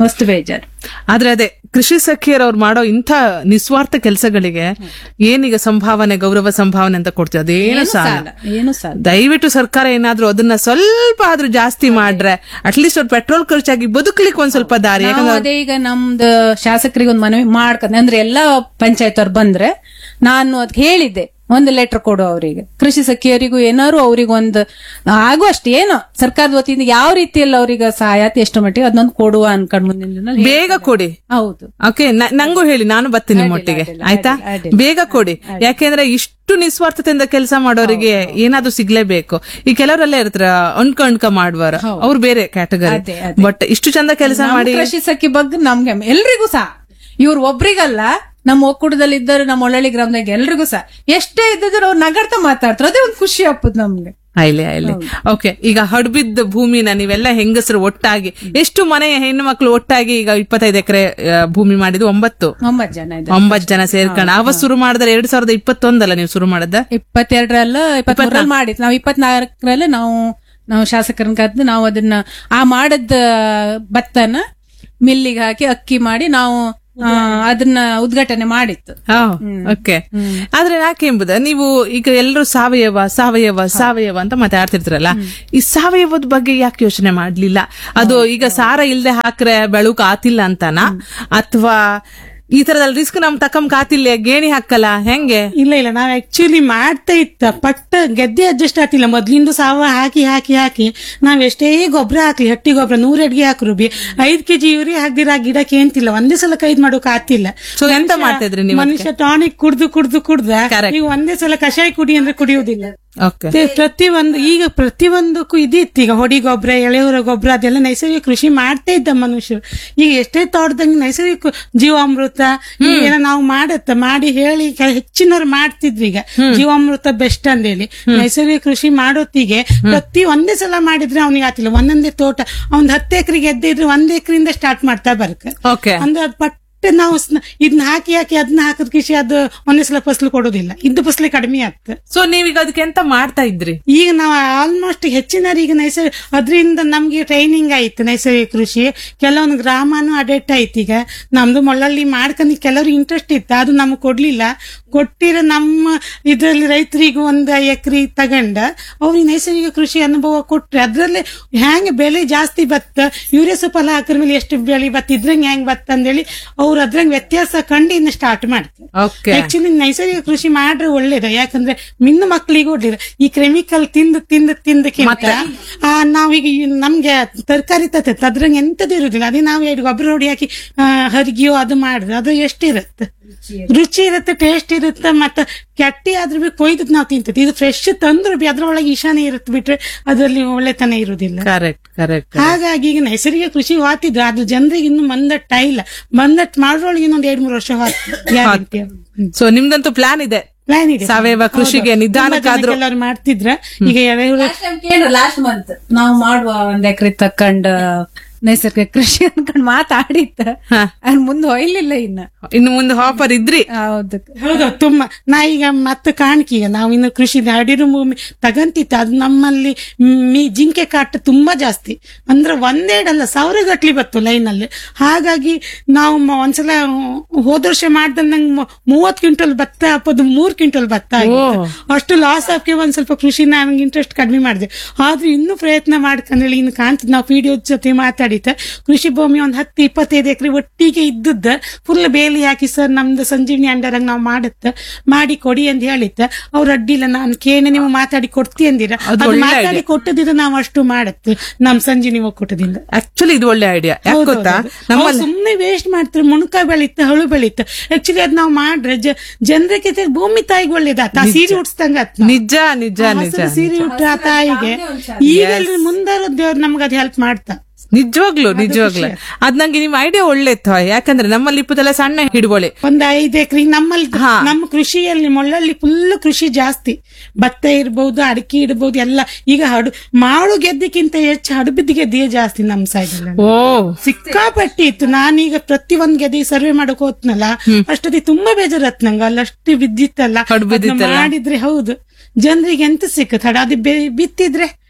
ಮಸ್ತ್ ಬೇಜಾರು
ಆದ್ರೆ ಅದೇ ಕೃಷಿ ಸಖಿಯರವ್ರು ಮಾಡೋ ಇಂಥ ನಿಸ್ವಾರ್ಥ ಕೆಲಸಗಳಿಗೆ ಏನೀಗ ಸಂಭಾವನೆ ಗೌರವ ಸಂಭಾವನೆ ಅಂತ ಕೊಡ್ತೀವಿ ಅದೇನು ಸಾಲ
ಸಾಲ ಏನು ಸಾಲ
ದಯವಿಟ್ಟು ಸರ್ಕಾರ ಏನಾದ್ರೂ ಅದನ್ನ ಸ್ವಲ್ಪ ಆದ್ರೂ ಜಾಸ್ತಿ ಮಾಡ್ರೆ ಅಟ್ಲೀಸ್ಟ್ ಅವ್ರು ಪೆಟ್ರೋಲ್ ಖರ್ಚಾಗಿ ಬದುಕ್ಲಿಕ್ಕೆ ಒಂದ್ ಸ್ವಲ್ಪ ದಾರಿ
ನಾವು
ಯಾಕಂದ್ರೆ
ಅದೇ ಈಗ ನಮ್ದು ಶಾಸಕರಿಗೆ ಒಂದು ಮನವಿ ಮಾಡ್ಕೊಂಡ್ ಅಂದ್ರೆ ಎಲ್ಲಾ ಪಂಚಾಯತ್ ಅವ್ರು ಬಂದ್ರೆ ನಾನು ಅದ್ ಹೇಳಿದ್ದೆ ಒಂದು ಲೆಟರ್ ಕೊಡು ಅವರಿಗೆ ಕೃಷಿ ಸಖಿಯರಿಗೂ ಏನಾರು ಅವ್ರಿಗೆ ಒಂದು ಆಗುವಷ್ಟು ಏನೋ ಸರ್ಕಾರದ ವತಿಯಿಂದ ಯಾವ ರೀತಿಯಲ್ಲಿ ಅವ್ರಿಗೆ ಸಹಾಯ ಆಯ್ತು ಎಷ್ಟು ಮಟ್ಟಿಗೆ ಅದನ್ನೊಂದು ಕೊಡುವ ಅನ್ಕೊಂಡ್ ಮುಂದಿನ ದಿನ
ಬೇಗ ಕೊಡಿ
ಹೌದು
ಓಕೆ ನಂಗೂ ಹೇಳಿ ನಾನು ಬರ್ತೀನಿ ನಿಮ್ಮೊಟ್ಟಿಗೆ
ಅಡ್ಡಿಲ್ಲ,
ಆಯ್ತಾ
ಅಡ್ಡಿಲ್ಲ.
ಬೇಗ ಕೊಡಿ ಯಾಕೆಂದ್ರೆ ಇಷ್ಟು ನಿಸ್ವಾರ್ಥತೆಯಿಂದ ಕೆಲಸ ಮಾಡೋರಿಗೆ ಏನಾದ್ರೂ ಸಿಗ್ಲೇಬೇಕು ಈ ಕೆಲವರೆಲ್ಲ ಇರ್ತಾರ ಅಣ್ಕ ಅಣ್ಕ ಮಾಡುವರ ಅವ್ರು ಬೇರೆ ಕ್ಯಾಟಗರಿ
ಅದೇ, ಅದೇ.
ಬಟ್ ಇಷ್ಟು ಚಂದ ಕೆಲಸ
ನಮ್ಮ
ಮಾಡಿ
ಕೃಷಿ ಸಖಿ ಬಗ್ಗೆ ನಮ್ಗೆ ಎಲ್ರಿಗೂ ಸಹ ಇವ್ರು ಒಬ್ರಿಗಲ್ಲ ನಮ್ಮ ಒಕ್ಕೂಟದಲ್ಲಿ ಇದ್ದರು ನಮ್ಮ ಒಳ್ಳಳ್ಳಿ ಗ್ರಾಮದಾಗ ಎಲ್ರಿಗೂ ಸಹ ಎಷ್ಟೇ ಇದ್ದಿದ್ರು ಅವ್ರು ನಗಡ್ತಾ ಮಾತಾಡ್ತಾರೆ ಅದೇ ಒಂದು ಖುಷಿ ಹಬ್ಬದ್ ನಮ್ಗೆ
ಆಯ್ಲಿ ಆಯ್ಲಿ ಓಕೆ ಈಗ ಹಡ್ಬಿದ್ದ ಭೂಮಿನ ನೀವೆಲ್ಲ ಹೆಂಗಸರು ಒಟ್ಟಾಗಿ ಎಷ್ಟು ಮನೆಯ ಹೆಣ್ಣು ಮಕ್ಕಳು ಒಟ್ಟಾಗಿ ಈಗ ಇಪ್ಪತ್ತೈದು ಎಕರೆ ಭೂಮಿ ಮಾಡಿದ್ದು ಒಂಬತ್ತು
ಒಂಬತ್ತು ಜನ ಇದ್ದಾರೆ
ಒಂಬತ್ತು ಜನ ಸೇರ್ಕೊಂಡು ಅವ ಶುರು ಮಾಡಿದ್ರೆ ಎರಡ್ ಸಾವಿರದ ಇಪ್ಪತ್ತೊಂದಲ್ಲ ನೀವು ಶುರು ಮಾಡದ
ಇಪ್ಪತ್ತೆರಡರಲ್ಲ ಇಪ್ಪತ್ಮೂರಲ್ಲಿ ಮಾಡಿದ್ ನಾವು ಇಪ್ಪತ್ನಾಲ್ಕರಲ್ಲಿ ನಾವು ನಾವು ಶಾಸಕರನ್ನ ಕರೆದು ನಾವು ಅದನ್ನ ಆ ಮಾಡದ ಭತ್ತನ ಮಿಲ್ಲಿಗೆ ಹಾಕಿ ಅಕ್ಕಿ ಮಾಡಿ ನಾವು ಆ, ಅದನ್ನ ಉದ್ಘಾಟನೆ ಮಾಡಿತ್ತು
ಓಕೆ ಆದ್ರೆ ಯಾಕೆ ಎಂಬುದ ನೀವು ಈಗ ಎಲ್ಲರೂ ಸಾವಯವ ಸಾವಯವ ಸಾವಯವ ಅಂತ ಮಾತಾಡ್ತಿರ್ತೀರಲ್ಲ ಈ ಸಾವಯವದ ಬಗ್ಗೆ ಯಾಕೆ ಯೋಚನೆ ಮಾಡ್ಲಿಲ್ಲ ಅದು ಈಗ ಸಾರ ಇಲ್ದೆ ಹಾಕ್ರೆ ಬೆಳಕು ಆತಿಲ್ಲ ಅಂತಾನ ಅಥವಾ ಈ ತರದಲ್ಲಿ ರಿಸ್ಕ್ ನಮ್ ತಕ್ಕಂ ಕಾತಿಲ್ಲ ಗೇಣಿ ಹಾಕಲ್ಲ ಹೆಂಗೆ
ಇಲ್ಲ ಇಲ್ಲ ನಾವ್ ಆಕ್ಚುಲಿ ಮಾಡ್ತಾ ಇತ್ತ ಪಟ್ಟ ಗೆದ್ದೆ ಅಡ್ಜಸ್ಟ್ ಆಗ್ತಿಲ್ಲ ಮೊದ್ಲಿಂದ ಸಾವ ಹಾಕಿ ಹಾಕಿ ಹಾಕಿ ನಾವ್ ಎಷ್ಟೇ ಗೊಬ್ಬರ ಹಾಕ್ಲಿ ಹಟ್ಟಿ ಗೊಬ್ಬರ ನೂರ್ ಅಡ್ಗೆ ಹಾಕ್ರು ಬಿ ಐದ್ ಕೆಜಿ ಯೂರಿ ಹಾಕ್ದಿರ ಆ ಗಿಡಕ್ಕೆ ಏಂತಿಲ್ಲ ಒಂದೇ ಸಲ ಕೈದ್ ಮಾಡೋಕ್ ಆತಿಲ್ಲ
So ಎಂತ ಮಾಡ್ತಾ ಇದ್ರಿ ನೀವು
ಮನುಷ್ಯ ಟಾನಿಕ್ ಕುಡ್ದು ಕುಡ್ದು ಕುಡ್ದ
Correct.
ಈಗ ಒಂದೇ ಸಲ ಕಷಾಯ ಕುಡಿ ಅಂದ್ರೆ ಕುಡಿಯೋದಿಲ್ಲ
ಓಕೆ
ಮತ್ತೆ ಪ್ರತಿಯೊಂದು ಈಗ ಪ್ರತಿಯೊಂದಕ್ಕೂ ಇದಿತ್ತು ಈಗ ಹೊಡಿ ಗೊಬ್ಬರ ಎಳೆಹುರ ಗೊಬ್ಬರ ಅದೆಲ್ಲ ನೈಸರ್ಗಿಕ ಕೃಷಿ ಮಾಡ್ತಾ ಇದ್ದ ಮನುಷ್ಯರು ಈಗ ಎಷ್ಟೇ ತೋಟದಂಗೆ ನೈಸರ್ಗಿಕ ಜೀವಾಮೃತ ಈಗ ಏನೋ ನಾವು ಮಾಡತ್ತ ಮಾಡಿ ಹೇಳಿ ಕೆಲ- ಹೆಚ್ಚಿನವ್ರು ಮಾಡ್ತಿದ್ವಿ ಈಗ ಜೀವಾಮೃತ ಬೆಸ್ಟ್ ಅಂದೇಳಿ ನೈಸರ್ಗಿಕ ಕೃಷಿ ಮಾಡೋತ್ತಿಗೆ ಪ್ರತಿ ಒಂದೇ ಸಲ ಮಾಡಿದ್ರೆ ಅವ್ನಿಗೆ ಆತಿಲ್ಲ ಒಂದೊಂದೇ ತೋಟ ಅವ್ನ್ ಹತ್ತು ಎಕರೆ ಗೆದ್ದೆ ಇದ್ರೆ ಒಂದ್ ಎಕರೆಯಿಂದ ಸ್ಟಾರ್ಟ್ ಮಾಡ್ತಾ ಬರ್ಕ
ಓಕೆ
ಅಂದ್ರೆ ಅದ್ ಪಟ್ಟ ನಾವು ಸ್ನ- ಇದನ್ನ ಹಾಕಿ ಹಾಕಿ ಅದನ್ನ ಹಾಕಿದ ಕೃಷಿ ಅದು ಒಂದೇ ಸಲ ಫಸಲು ಕೊಡೋದಿಲ್ಲ ಇದ್ದು ಫಸಲು ಕಡಿಮೆ ಆಗ್ತದೆ
ಸೊ ನೀವೀಗ ಅದಕ್ಕೆ ಎಂತ ಮಾಡ್ತಾ ಇದ್ರಿ
ಈಗ ನಾವು ಆಲ್ಮೋಸ್ಟ್ ಹೆಚ್ಚಿನವರಿಗೆ ನೈಸರ್ಗಿಕ ಅದರಿಂದ ನಮ್ಗೆ ಟ್ರೈನಿಂಗ್ ಆಯ್ತು ನೈಸರ್ಗಿಕ ಕೃಷಿ ಕೆಲವೊಂದು ಗ್ರಾಮನೂ ಅಡೆಕ್ಟ್ ಆಯ್ತು ಈಗ ನಮ್ದು ಮೊಳ್ಳಲ್ಲಿ ಮಾಡ್ಕೊಂಡು ಕೆಲವ್ರಿಗೆ ಇಂಟ್ರೆಸ್ಟ್ ಇತ್ತು ಅದು ನಮ್ಗೆ ಕೊಡ್ಲಿಲ್ಲ ಕೊಟ್ಟಿರೋ ನಮ್ಮ ಇದರಲ್ಲಿ ರೈತರಿಗೆ ಒಂದು ಎಕರೆ ತಗೊಂಡ ಅವ್ರಿಗೆ ನೈಸರ್ಗಿಕ ಕೃಷಿ ಅನುಭವ ಕೊಟ್ರೆ ಅದ್ರಲ್ಲಿ ಹ್ಯಾಂಗ ಬೆಲೆ ಜಾಸ್ತಿ ಬತ್ತ ಯೂರಿಯಾ ಸೊಪ್ಪಲ್ಲ ಹಾಕಿದ ಮೇಲೆ ಎಷ್ಟು ಬೆಳೆ ಬತ್ತ ಇದ್ರಂಗೆ ಹೆಂಗ್ ಬತ್ತ ಅಂದೇಳಿ ಅವ್ರು ಅದ್ರಂಗೆ ವ್ಯತ್ಯಾಸ ಕಂಡು ಇನ್ನು ಸ್ಟಾರ್ಟ್ ಮಾಡ್ತಾರೆ
ಓಕೆ
ಆಕ್ಚುಲಿ ನೈಸರ್ಗಿಕ ಕೃಷಿ ಮಾಡ್ರೆ ಒಳ್ಳೇದು ಯಾಕಂದ್ರೆ ಮಿನ್ನು ಮಕ್ಕಳಿಗೆ ಒಳ್ಳೇದು ಈ ಕೆಮಿಕಲ್ ತಿಂದು ತಿಂದು ತಿಂದಕ್ಕಿಂತ ಆ, ನಾವೀಗ ಈ ನಮ್ಗೆ ತರಕಾರಿ ತತ್ತೆ ಅದ್ರಂಗೆ ಎಂತದ್ದು ಇರುದಿಲ್ಲ ಅದೇ ನಾವು ಎರಡು ಗೊಬ್ಬರ ಹೊಡಿ ಹಾಕಿ ಆ, ಹರಿಗೆಯೋ ಅದು ಮಾಡಿದ್ರೆ ಅದು ಎಷ್ಟಿರುತ್ತೆ ರುಚಿ ಇರುತ್ತೆ ಟೇಸ್ಟ್ ಇರುತ್ತೆ ಮತ್ತೆ ಕೆಟ್ಟಿ ಆದ್ರೂ ಬಿ ಕೊಯ್ದು ನಾವು ತಿಂತೀವಿ ಇದು ಫ್ರೆಶ್ ತಂದ್ರು ಬಿ ಅದ್ರೊಳಗೆ ಈಶಾನೆ ಇರುತ್ತೆ ಬಿಟ್ರೆ ಅದರಲ್ಲಿ ಒಳ್ಳೆತನ ಇರುವುದಿಲ್ಲ
ಕರೆಕ್ಟ್ ಕರೆಕ್ಟ್
ಹಾಗಾಗಿ ಈಗ ನೈಸರ್ಗಿಕ ಕೃಷಿ ಹೋತಿದ್ರು ಅದು ಜನರಿಗೆ ಇನ್ನು ಮಂದಟ್ಟ ಇಲ್ಲ ಮಂದಟ್ ಮಾಡ್ರೊಳಗೆ ಇನ್ನೊಂದ್ ಎರಡ್ ಮೂರು ವರ್ಷ ಗ್ಯಾರಂಟಿ
ಸೊ ನಿಮ್ದಂತೂ ಪ್ಲಾನ್ ಇದೆ
ಪ್ಲಾನ್ ಇದೆ
ಸಾವಯವ ಕೃಷಿಗೆ ನಿಧಾನಕ್ಕಾದ್ರೂ
ಎಲ್ಲರೂ ಮಾಡ್ತಿದ್ರ ಈಗ ಎರೆಹುಳ
ಲಾಸ್ಟ್ ಮಂತ್ ನಾವು ಮಾಡುವ ಒಂದ್ ಎಕರೆ ತಕೊಂಡ್ ನೈಸರ್ಗಿಕ ಕೃಷಿ ಅನ್ಕೊಂಡ್ ಮಾತಾಡಿತ್ತ ಅದ್ ಮುಂದೆ ಹೊಯ್ಲಿಲ್ಲ ಇನ್ನ
ಇನ್ನು ಮುಂದೆ ಹಾಫರ್ ಇದ್ರಿ
ಹೌದು
ಹೌದು ತುಂಬಾ ನಾ ಈಗ ಮತ್ತೆ ಕಾಣಿಕೆ ಈಗ ನಾವು ಇನ್ನು ಕೃಷಿ ಅಡಿರು ಭೂಮಿ ತಗಂತಿತ್ತು ಅದು ನಮ್ಮಲ್ಲಿ ಮೀ ಜಿಂಕೆ ಕಾಟ ತುಂಬಾ ಜಾಸ್ತಿ ಅಂದ್ರೆ ಒಂದೆರಡಲ್ಲ ಸಾವಿರ ಗಟ್ಲಿ ಬತ್ತು ಲೈನ್ ಅಲ್ಲಿ ಹಾಗಾಗಿ ನಾವು ಮ- ಒಂದ್ಸಲ ಹೋದ ವರ್ಷ ಮಾಡ್ದಲ್ಲಿ ನಂಗೆ ಮೂವತ್ ಕ್ವಿಂಟಲ್ ಭತ್ತ ಹಾಕೋದು ಮೂರ್ ಕ್ವಿಂಟಲ್ ಭತ್ತ ಆಗಿತ್ತು. ಅಷ್ಟು ಲಾಸ್ ಹಾಕಿ ಒಂದ್ ಸ್ವಲ್ಪ ಕೃಷಿ ನನಗೆ ಇಂಟ್ರೆಸ್ಟ್ ಕಡಿಮೆ ಮಾಡಿದೆ ಆದ್ರೂ ಇನ್ನೂ ಪ್ರಯತ್ನ ಮಾಡ್ಕೊಂಡ್ರೆ ಇನ್ನು ಕಾಣ್ತದೆ ನಾವು ಪಿಡಿಒ ಜೊತೆ ಮಾತಾಡಿದ್ದೆ ಕೃಷಿ ಭೂಮಿ ಒಂದ್ ಹತ್ತು ಇಪ್ಪತ್ತೈದು ಎಕರೆ ಒಟ್ಟಿಗೆ ಇದ್ದದ್ದ ಫುಲ್ ಬೇಲಿ ಹಾಕಿ ಸರ್ ನಮ್ದು ಸಂಜೀವಿನಿ ಅಂಡರ್ ನಾವು ಮಾಡುತ್ತ ಮಾಡಿ ಕೊಡಿ ಅಂತ ಹೇಳಿತ್ತ ಅವ್ರು ಅಡ್ಡಿಲ್ಲ ನಾನು ಕೇಳಿ ನೀವು ಮಾತಾಡಿ ಕೊಡ್ತಿ ಅಂದಿರ
ಅದು
ಅದು
ಒಳ್ಳೆ
ಮಾತಾಡಿ ಕೊಟ್ಟದಿದ್ರೆ ನಾವು ಅಷ್ಟು ಮಾಡತ್ತು ನಮ್ ಸಂಜೀವಿನಿ ಒಕ್ಕೂಟದಿಂದ
ಆಕ್ಚುಲಿ ಇದು ಒಳ್ಳೆ ಐಡಿಯಾ ಯಾಕೆ
ಹೌದು,
ಗೊತ್ತಾ
ಹೌದು.
ನಮ್ಮ
ಅವ್ರು ಸುಮ್ನೆ ವೇಸ್ಟ್ ಮಾಡ್ತಾರೆ ಮುಣಕ ಬೆಳೀತ ಹಳು ಬೆಳೀತ ಆಕ್ಚುಲಿ ಅದ್ ನಾವು ಮಾಡ್ರೆ ಜ- ಜನರಿಗೆ ಭೂಮಿ ತಾಯಿಗೆ ಒಳ್ಳೇದಾತ ಆ ಸೀರೆ ಉಡ್ಸ್ದಂಗ ಆತ್ ನಾವು.
ನಿಜ ನಿಜ
ಆ
ನಿಜ
ಹಸಿರು ಸೀರೆ ಉಟ್ಟ ಆ ತಾಯಿಗೆ ಈಗ ಮುಂದಾರ ದೇವ್ರು ನಮ್ಗೆ ಅದ್ ಹೆಲ್ಪ್ ಮಾಡ್ತಾ
ನಿಜವಾಗ್ಲು ನಿಜವಾಗ್ಲು ಅದ್ ನಂಗೆ ನಿಮ್ ಐಡಿಯಾ ಒಳ್ಳೆತ್ತು ಯಾಕಂದ್ರೆ ನಮ್ಮಲ್ಲಿ ಇಪ್ಪದೆಲ್ಲ ಸಣ್ಣ ಹಿಡ್ಬೋಳೆ
ಒಂದ್ ಐದ್ ಎಕರೆ ನಮ್ಮಲ್ಲಿ
ಹಾ.
ನಮ್ಮ ಕೃಷಿಯಲ್ಲಿ ಮೊಳ್ಳಲ್ಲಿ ಫುಲ್ ಕೃಷಿ ಜಾಸ್ತಿ ಭತ್ತ ಇರ್ಬಹುದು ಅಡಿಕೆ ಇರ್ಬಹುದು ಎಲ್ಲ ಈಗ ಹಡು ಮಾಳು ಗೆದ್ದಕ್ಕಿಂತ ಹೆಚ್ಚು ಹಡಬಿದ್ದ ಗೆದ್ದಿಗೆ ಜಾಸ್ತಿ ನಮ್ಮ ಸೈಡ್
ಓ
ಸಿಕ್ಕಾಪಟ್ಟಿ ಇತ್ತು ನಾನೀಗ ಪ್ರತಿ ಒಂದ್ ಗೆದ್ದೆ ಸರ್ವೆ ಮಾಡಕ್ ಹೋತ್ನಲ್ಲ ಅಷ್ಟೊತ್ತಿಗೆ ತುಂಬಾ ಬೇಜಾರತ್ ನಂಗೆ ಅಲ್ಲಷ್ಟು ಬಿದ್ದಿತ್ತಲ್ಲ
ಹಡ್ ಬಿದ್ದಿತ್ತಲ್ಲ.
ಅದ್ನ ಮಾಡಿದ್ರೆ ಹೌದು ಜನರಿಗೆ ಎಂತ ಸಿಕ್ಕತ್ ಹಡ ಅದು ಬೆ- ಬಿತ್ತಿದ್ರೆ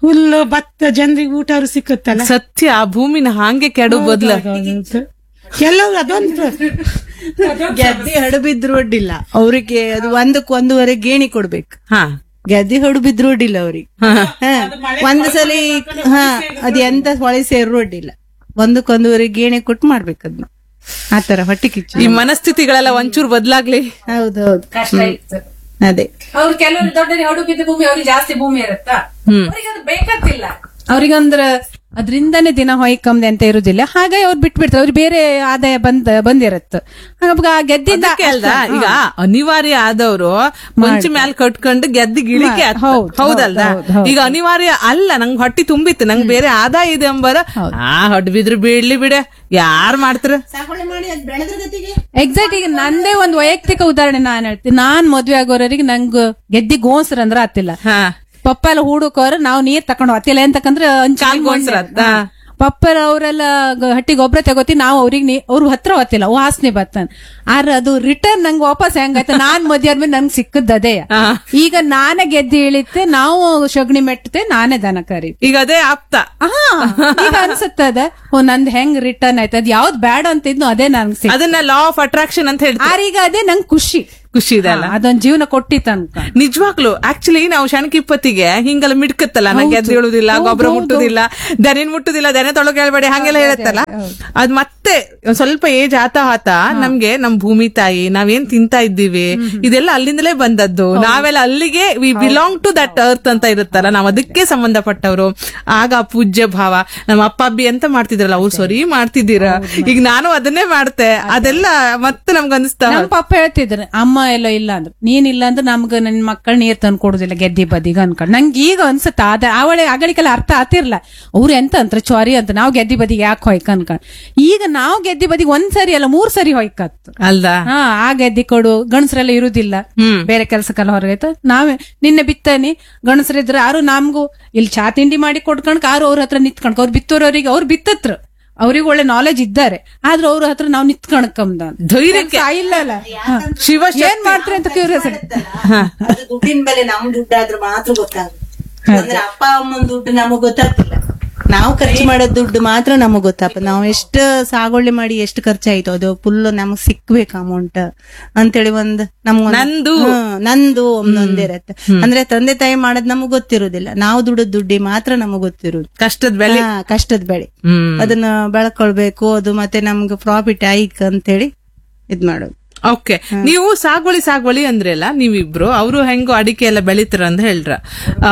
ಹುಲ್ಲು ಭತ್ತ ಜನರಿಗೆ ಊಟ ಅವ್ರು ಸಿಕ್ಕುತ್ತಲ್ಲ
ಸತ್ಯ ಆ ಭೂಮಿನ ಹಾಂಗೆ ಕೆಡು ಬದ್ಲ
ಹೌದೌದು. ಕೆಲವ್ರು ಅದೊಂದು
ಗೆದ್ದೆ ಹಡಬಿದ್ರು ಅಡ್ಡಿಲ್ಲ ಅವ್ರಿಗೆ ಅದು ಒಂದಕ್ಕೆ ಒಂದೂವರೆ ಗೇಣಿ ಕೊಡ್ಬೇಕು
ಹಾ
ಗೆದ್ದೆ ಹಡಬಿದ್ರು ಅಡ್ಡಿಲ್ಲ ಅವ್ರಿಗೆ ಹಾ. ಒಂದ್ ಸಲ ಹಾ ಅದ್ ಎಂತ ಹೊಳೆ ಸೇರು ಅಡ್ಡಿಲ್ಲ ಒಂದಕ್ಕೊಂದೂವರೆ ಗೇಣಿ ಕೊಟ್ಟು ಮಾಡ್ಬೇಕು ಅದನ್ನ ಆತರ ಹೊಟ್ಟೆ ಕಿಚ್ಚು
ಈ ಮನಸ್ಥಿತಿಗಳೆಲ್ಲ ಒಂಚೂರು ಬದ್ಲಾಗ್ಲಿ
ಹೌದೌದು
ಕಷ್ಟ ಇತ್ತು
ಅದೇ
ಅವ್ರು ಕೆಲವರು ದೊಡ್ಡ ಹಡು ಬಿದ್ದ ಭೂಮಿ ಅವ್ರಿಗೆ ಜಾಸ್ತಿ ಭೂಮಿ ಇರುತ್ತಾ ಅವ್ರಿಗೆ ಅದು ಬೇಕತ್ತಿಲ್ಲ ಅವ್ರಿಗಂದ್ರ ಅದ್ರಿಂದನೇ ದಿನ ಹೊಯ್ಕಮ್ದೆ ಅಂತ ಇರುದಿಲ್ಲ ಹಾಗಾಗಿ ಅವ್ರು ಬಿಟ್ಬಿಡ್ತಾರೆ ಅವ್ರಿಗೆ ಬೇರೆ ಆದಾಯ ಬಂದ ಬಂದಿರತ್ತ ಹಾಗಾಗಿ ಆ ಗೆದ್ದಿದ್ದ
ಅದಕ್ಕೆ ಅಲ್ದ ಈಗ ಅನಿವಾರ್ಯ ಆದವರು ಮಂಚ ಮ್ಯಾಲ್ ಕಟ್ಕೊಂಡು ಗೆದ್ದಿ ಗಿಳಿಕೆ ಆತ್.
ಹೌದು,
ಹೌದಲ್ದ
ಹೌದು, ಹೌದು.
ಈಗ ಅನಿವಾರ್ಯ ಅಲ್ಲ ನಂಗ್ ಹೊಟ್ಟಿ ತುಂಬಿತ್ತು ನಂಗ್ ಬೇರೆ ಆದಾಯ ಇದೆ ಎಂಬರ ಆ ಹೊಡ್ ಬಿದ್ರು ಬೀಳ್ಲಿ ಬಿಡೆ ಯಾರ್ ಮಾಡ್ತಾರ
ಎಕ್ಸಾಕ್ಟ್ ಈಗ ನಂದೇ ಒಂದು ವೈಯಕ್ತಿಕ ಉದಾಹರಣೆ ನಾನ್ ಹೇಳ್ತೀನಿ ನಾನ್ ಮದ್ವೆ ಆಗೋರಿಗೆ ನಂಗ್ ಗೆದ್ದಿ ಗೋನ್ಸ್ರ ಅಂದ್ರ ಆತಿಲ್ಲ
ಹಾ
ಪಪ್ಪ ಎಲ್ಲ ಹೂಡಕೋರ ನಾವು ನೀರ್ ತಕೊಂಡು ಹತ್ತಿಲ್ಲ ಅಂತಕಂದ್ರ
ಕಾಲ್ ಗೋಸ್ರ ಅತ್ತ.
ಪಪ್ಪರ ಅವರೆಲ್ಲ ಹಟ್ಟಿ ಗೊಬ್ಬರ ತಗೋತಿ ನಾವು ಅವ್ರಿಗೆ ಅವ್ರ ಹತ್ರ ಹೊತ್ತಿಲ್ಲ ವಾಸನೆ ಬತ್ತಾನ ಆದ್ರೆ ಅದು ರಿಟರ್ನ್ ನಂಗೆ ವಾಪಸ್ ಹೆಂಗಾಯ್ತು ನಾನ್ ಮದ್ವೆ ಆದ್ಮೇಲೆ ನಂಗೆ ಸಿಕ್ಕದ್ ಅದೇ
ಹಾ.
ಈಗ ನಾನೇ ಗೆದ್ದಿ ಇಳಿತೆ ನಾವು ಸಗಣಿ ಮೆಟ್ಟತೆ ನಾನೇ ದನ ಕರಿ
ಈಗ ಅದೇ ಆಪ್ತ
ಈಗ ಅನ್ಸುತ್ತದ ಓ ನಂದ್ ಹೆಂಗ್ ರಿಟರ್ನ್ ಆಯ್ತು ಅದ್ ಯಾವ್ದ್ ಬ್ಯಾಡ ಅಂತಿದ್ನು ಅದೇ ನಂಗೆ ಸಿಕ್
ಅದನ್ನ ಲಾ ಆಫ್ ಅಟ್ರಾಕ್ಷನ್ ಅಂತ ಹೇಳ್ತಾರೆ
ಆರೀಗ ಅದೇ ನಂಗೆ ಖುಷಿ
ಖುಷಿ ಇದೆ ಅಲ್ಲ
ಅದೊಂದ್ ಜೀವನ ಕೊಟ್ಟಿತ್ತು ಅನ್ಕ
ನಿಜವಾಗ್ಲು ಆಕ್ಚುಲಿ ನಾವು ಶಣಕಿಪ್ಪತ್ತಿಗೆ ಹಿಂಗೆಲ್ಲ ಮಿಡ್ಕತ್ತಲ್ಲ ನಂಗೆ ಎದ್ದು ಹೇಳುದಿಲ್ಲ ಗೊಬ್ಬರ ಮುಟ್ಟುದಿಲ್ಲ ದನಿನ್ ಮುಟ್ಟುದಿಲ್ಲ ದನ ತೊಳಗೆ ಹೇಳ್ಬೇಡಿ ಹಂಗೆಲ್ಲ ಹೇಳುತ್ತಲ್ಲ ಅದ್ ಮತ್ತೆ ಒಂದ್ ಸ್ವಲ್ಪ ಏಜ್ ಆತ ಆತ ನಮ್ಗೆ ನಮ್ ಭೂಮಿ ತಾಯಿ ನಾವೇನ್ ತಿಂತಾ ಇದ್ದೀವಿ ಇದೆಲ್ಲ ಅಲ್ಲಿಂದಲೇ ಬಂದದ್ದು ನಾವೆಲ್ಲ ಅಲ್ಲಿಗೆ we belong to that earth ಅಂತ ಇರುತ್ತಲ್ಲ ನಾವ್ ಅದಕ್ಕೆ ಸಂಬಂಧಪಟ್ಟವರು ಆಗ ಆ ಪೂಜ್ಯ ಭಾವ ನಮ್ಮ ಅಪ್ಪ ಅಬ್ಬಿ ಎಂತ ಮಾಡ್ತಿದ್ರಲ್ಲ ಅವ್ರು ಸರಿ ಮಾಡ್ತಿದ್ದೀರ ಈಗ ನಾನು ಅದನ್ನೇ ಮಾಡ್ತೆ ಅದೆಲ್ಲ ಮತ್ತೆ ನಮ್ಗೆ ಅನಿಸ್ತಾ
ನಮ್ ಪಪ್ಪ ಹೇಳ್ತಿದ್ರು ಅಮ್ಮ ಎಲ್ಲ ಇಲ್ಲ ಅಂದ್ರು ನೀನ್ ಇಲ್ಲ ಅಂದ್ರೆ ನಮ್ಗ ನನ್ ಮಕ್ಕಳು ನೀರ್ ತಂದು ಕೊಡುದಿಲ್ಲ ಗೆದ್ದಿ ಬದಿಗ ಅನ್ಕೊಂಡ್ ನಂಗೆ ಈಗ ಅನ್ಸುತ್ತ ಅದ ಅವಳೆ ಅಗಳಿಗೆಲ್ಲ ಅರ್ಥ ಆತಿರ್ಲ ಅವ್ರು ಎಂತ ಅಂತ್ರ ಚ್ವಾರಿ ಅಂತ ನಾವು ಗೆದ್ದಿ ಬದಿಗೆ ಯಾಕೆ ಹೊಯ್ಕ ಅನ್ಕೊಂಡ್ ಈಗ ನಾವು ಗೆದ್ದಿ ಬದಿಗೆ ಒಂದ್ ಸರಿ ಅಲ್ಲ ಮೂರ್ ಸರಿ ಹೊಯ್ಕತ್ತು
ಅಲ್ದಾ
ಹಾ ಆ ಗೆದ್ದಿ ಕೊಡು ಗಣಸರೆಲ್ಲ ಇರುದಿಲ್ಲ ಬೇರೆ ಕೆಲ್ಸಕ್ಕೆಲ್ಲ ಹೊರಗೈತ ನಾವೇ ನಿನ್ನೆ ಬಿತ್ತಾನಿ ಗಣಸರಿದ್ರೆ ಯಾರು ನಮ್ಗೂ ಇಲ್ಲಿ ಚಾ ತಿಂಡಿ ಮಾಡಿ ಕೊಟ್ಕೊಂಡ್ ಯಾರು ಅವ್ರ ಹತ್ರ ನಿಂತ್ಕೊಂಡ್ ಅವ್ರು ಬಿತ್ತೋರವ್ರಿಗೆ ಅವ್ರು ಬಿತ್ತತ್ರ ಅವ್ರಿಗೆ ಒಳ್ಳೆ ನಾಲೆಜ್ ಇದ್ದಾರೆ ಆದ್ರೆ ಅವ್ರ ಹತ್ರ ನಾವು ನಿಂತ್ಕೊಂಡ್ಕಂದ
ಧೈರ್ಯಕ್ಕೆ
ಇಲ್ಲ ಅಲ್ಲ
ಶಿವ
ಏನ್ ಮಾಡ್ತೀರಿ ಅಂತ ಕ್ಯೂರಿಯಸ್
ಅದು ದುಡ್ಡಿನ ಬೆಲೆ ನಮ್ ದುಡ್ಡಾದ್ರೂ ಮಾತ್ರ ಗೊತ್ತಾಗುತ್ತೆ ಅಂದ್ರೆ ಅಪ್ಪ ಅಮ್ಮನ ದುಡ್ಡು ನಮಗ್ ಗೊತ್ತಾಗ್ತಿಲ್ಲ ನಾವು ಖರ್ಚು ಮಾಡೋ ದುಡ್ಡು ಮಾತ್ರ ನಮಗ್ ಗೊತ್ತಾಪ ನಾವು ಎಷ್ಟು ಸಾಗುವಳಿ ಮಾಡಿ ಎಷ್ಟು ಖರ್ಚಾಯ್ತು ಅದು ಫುಲ್ ನಮಗ್ ಸಿಕ್ಬೇಕು ಅಮೌಂಟ್ ಅಂತೇಳಿ ಒಂದ್ ನಮ್ಗ್ ಒಂದ್-
ನಂದು.
ಹ್ಮ್, ನಂದು ಒಂದೊಂದಿರತ್ತೆ ಅಂದ್ರೆ ತಂದೆ ತಾಯಿ ಮಾಡೋದ್ ನಮಗ್ ಗೊತ್ತಿರುದಿಲ್ಲ ನಾವು ದುಡ್ಡು ದುಡ್ಡಿ ಮಾತ್ರ ನಮಗ್ ಗೊತ್ತಿರುದು
ಕಷ್ಟದ ಬೆಲೆ
ಹಾ, ಕಷ್ಟದ ಬೆಳೆ
ಹ್ಮ್
ಅದನ್ನ ಬೆಳ್ಕೊಳ್ಬೇಕು ಅದು ಮತ್ತೆ ನಮ್ಗೆ ಪ್ರಾಫಿಟ್ ಆಯ್ಕ್ ಅಂತೇಳಿ ಇದ್ ಮಾಡೋದು
ಓಕೆ ನೀವು ಸಾಗುವಳಿ ಸಾಗುವಳಿ ಅಂದ್ರಲ್ಲ ನೀವಿಬ್ರು ಅವರು ಹೆಂಗೋ ಅಡಿಕೆ ಎಲ್ಲ ಬೆಳಿತೀರ ಅಂತ ಹೇಳ್ರ ಆ,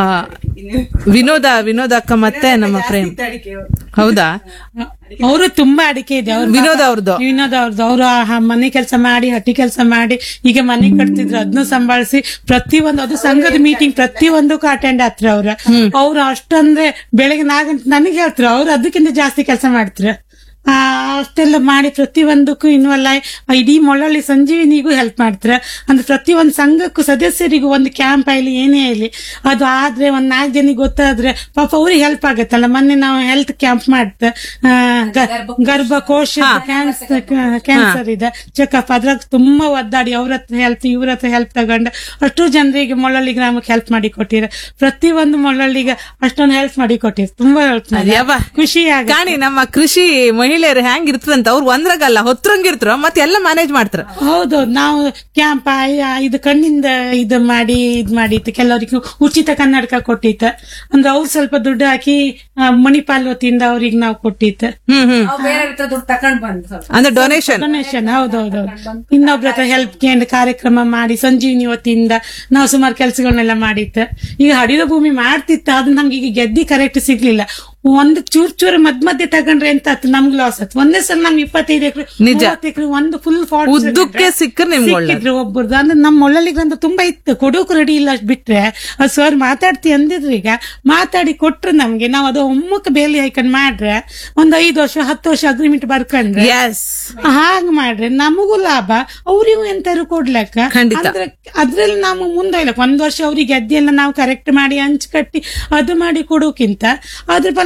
ವಿನೋದ ವಿನೋದ ಅಕ್ಕ ಮತ್ತೆ ನಮ್ಮ ಪ್ರೇಮ್ ಹೌದಾ
ಅವರು ತುಂಬಾ ಅಡಿಕೆ ಇದೆ ಅವ್ರು
ವಿನೋದ ಅವ್ರದ್ದು
ವಿನೋದ್ ಅವ್ರದ್ದು ಅವರು ಮನೆ ಕೆಲಸ ಮಾಡಿ ಹಟ್ಟಿ ಕೆಲಸ ಮಾಡಿ ಈಗ ಮನೆ ಕಟ್ತಿದ್ರು ಅದನ್ನು ಸಂಭಾಳಿಸಿ ಪ್ರತಿಯೊಂದು ಅದು ಸಂಘದ ಮೀಟಿಂಗ್ ಪ್ರತಿಯೊಂದಕ್ಕೂ ಅಟೆಂಡ್ ಆತ್ರ ಅವ್ರ ಅವ್ರು ಅಷ್ಟಂದ್ರೆ ಬೆಳಗ್ಗೆ ನಾಲ್ಕು ಗಂಟೆ ನನಗೆ ಹೇಳ್ತಾರೆ ಅವ್ರು ಅದಕ್ಕಿಂತ ಜಾಸ್ತಿ ಕೆಲಸ ಮಾಡ್ತಾರೆ ಆ, ಅಷ್ಟೆಲ್ಲ ಮಾಡಿ ಪ್ರತಿಯೊಂದಕ್ಕೂ ಇನ್ವಾಲ್ವ್ ಇಡೀ ಮೊಳ್ಳಳ್ಳಿ ಸಂಜೀವಿನಿಗೂ ಹೆಲ್ಪ್ ಮಾಡ್ತಾರೆ ಅಂದ್ರೆ ಪ್ರತಿಯೊಂದು ಸಂಘಕ್ಕೂ ಸದಸ್ಯರಿಗೂ ಒಂದು ಕ್ಯಾಂಪ್ ಆಗಲಿ ಏನೇ ಆಗಲಿ ಅದು ಆದ್ರೆ ಒಂದ್ ನಾಲ್ಕು ಜನಿಗೆ ಗೊತ್ತಾದ್ರೆ ಪಾಪ ಅವ್ರಿಗೆ ಹೆಲ್ಪ್ ಆಗತ್ತಲ್ಲ ಮೊನ್ನೆ ನಾವು ಹೆಲ್ತ್ ಕ್ಯಾಂಪ್ ಮಾಡ್ತೆ ಆ, ಗ- ಗರ್ಭಕೋಶ ಕ್ಯಾನ್ಸರ್ ಕ್ಯಾನ್ಸರ್ ಇದೆ ಚೆಕಪ್ ಅದ್ರಾಗ ತುಂಬಾ ಒದ್ದಾಡಿ ಅವ್ರ ಹತ್ರ ಹೆಲ್ಪ್ ಇವ್ರ ಹತ್ರ ಹೆಲ್ಪ್ ತಗೊಂಡು ಅಷ್ಟು ಜನರಿಗೆ ಮೊಳ್ಳಳ್ಳಿ ಗ್ರಾಮಕ್ಕೆ ಹೆಲ್ಪ್ ಮಾಡಿ ಕೊಟ್ಟಿರ ಪ್ರತಿಯೊಂದು ಮೊಳ್ಳಳ್ಳಿಗೆ ಅಷ್ಟೊಂದು ಹೆಲ್ಪ್ ಮಾಡಿ ಕೊಟ್ಟಿರ ತುಂಬಾ ಹೆಲ್ಪ್
ಯವ್ವ.
ಖುಷಿ ಆಗ
ಕಾಣಿ ನಮ್ಮ ಕೃಷಿ ಮಹಿಳೆಯರು ಹೆಂಗ್ ಇರ್ತದಂತ ಅವ್ರು ಒಂದ್ರಾಗಲ್ಲ ಹೊತ್ರಂಗಿರ್ತಾರ ಮತ್ತೆ ಎಲ್ಲ ಮ್ಯಾನೇಜ್ ಮಾಡ್ತಾರ
ಹೌದು ನಾವು ಕ್ಯಾಂಪ್ ಇದು ಕಣ್ಣಿಂದ ಇದು ಮಾಡಿ ಇದ್ ಮಾಡಿತ್ತು ಕೆಲವರಿಗೆ ಉಚಿತ ಕನ್ನಡಕ ಕೊಟ್ಟಿತ್ತು ಅಂದ್ರೆ ಅವ್ರು ಸ್ವಲ್ಪ ದುಡ್ಡು ಹಾಕಿ ಆ, ಮಣಿಪಾಲ್ ವತಿಯಿಂದ ಅವ್ರಿಗೆ ನಾವು ಕೊಟ್ಟಿತ್ತು
ಹ್ಮ್ ಹ್ಮ್
ಬೇರೆ ದುಡ್ಡು ತಕೊಂಡ್ ಬಂದ್
ಅಂದ್ರೆ ಡೊನೇಷನ್
ಡೊನೇಷನ್ ಹೌದೌದು ಇನ್ನೊಬ್ರ ಹತ್ರ ಹೆಲ್ಪ್ ಕೇಂದ್ರ ಕಾರ್ಯಕ್ರಮ ಮಾಡಿ ಸಂಜೀವಿನಿ ವತಿಯಿಂದ ನಾವು ಸುಮಾರು ಕೆಲಸಗಳನ್ನೆಲ್ಲ ಮಾಡಿತ್ತು ಈಗ ಹಡಿದ ಭೂಮಿ ಮಾಡ್ತಿತ್ತು ಅದು ನಮ್ಗೆ ಈಗ ಗೆದ್ದಿ ಕರೆಕ್ಟ್ ಸಿಗ್ಲಿಲ್ಲ ಒಂದು ಚೂರ್ ಚೂರ್ ಮದ್ ಮಧ್ಯೆ ತಗೊಂಡ್ರೆ ಎಂತ ಆತು ನಮ್ಗೆ ಲಾಸ್ ಆಯ್ತು ಒಂದೇ ಸಲ ನಮ್ಗೆ ಇಪ್ಪತ್ತೈದು ಎಕರೆ
ನಿಜ.
ಎಕರೆ ಒಂದು ಫುಲ್ ಫಾರ್ಟ್
ಉದ್ದಕ್ಕೆ ಸಿಕ್ಕರೆ ನಿಮ್ಗೆ ಒಳ್ಳೇದು.
ಸಿಕ್ಕಿದ್ರು ಒಬ್ಬರದು ಅಂದ್ರೆ ನಮ್ಮ ಒಳ್ಳಲಿಗ್ರಂತ ತುಂಬಾ ಇತ್ತು ಕೊಡೋಕು ರೆಡಿ ಇಲ್ಲ ಅಷ್ಟ್ ಬಿಟ್ರೆ ಅದು ಸರ್ ಮಾತಾಡ್ತಿ ಅಂದಿದ್ರು ಈಗ ಮಾತಾಡಿ ಕೊಟ್ರು ನಮ್ಗೆ ನಾವು ಅದು ಒಮ್ಮಕ್ಕೆ ಬೇಲಿ ಹಾಕೊಂಡ್ ಮಾಡ್ರೆ ಒಂದ್ ಐದು ವರ್ಷ ಹತ್ತು ವರ್ಷ ಅಗ್ರಿಮೆಂಟ್ ಬರ್ಕೊಂಡ್ರೆ
ಎಸ್
ಹಾಗ್ ಮಾಡ್ರೆ ನಮಗೂ ಲಾಭ ಅವ್ರಿಗೂ ಎಂತಾರು ಕೊಡ್ಲಕ್ಕ
ಖಂಡಿತ.
ಅಂದ್ರೆ ಅದ್ರಲ್ಲಿ ನಾವು ಮುಂದೊಯ್ಲಕ್ ಒಂದ್ ವರ್ಷ ಅವ್ರಿಗೆ ಗೆದ್ದೆ ಎಲ್ಲ ನಾವು ಕರೆಕ್ಟ್ ಮಾಡಿ ಹಂಚ್ ಕಟ್ಟಿ ಅದು ಮಾಡಿ ಕೊಡೋಕ್ಕಿಂತ ಅದ್ರ ಬಲ್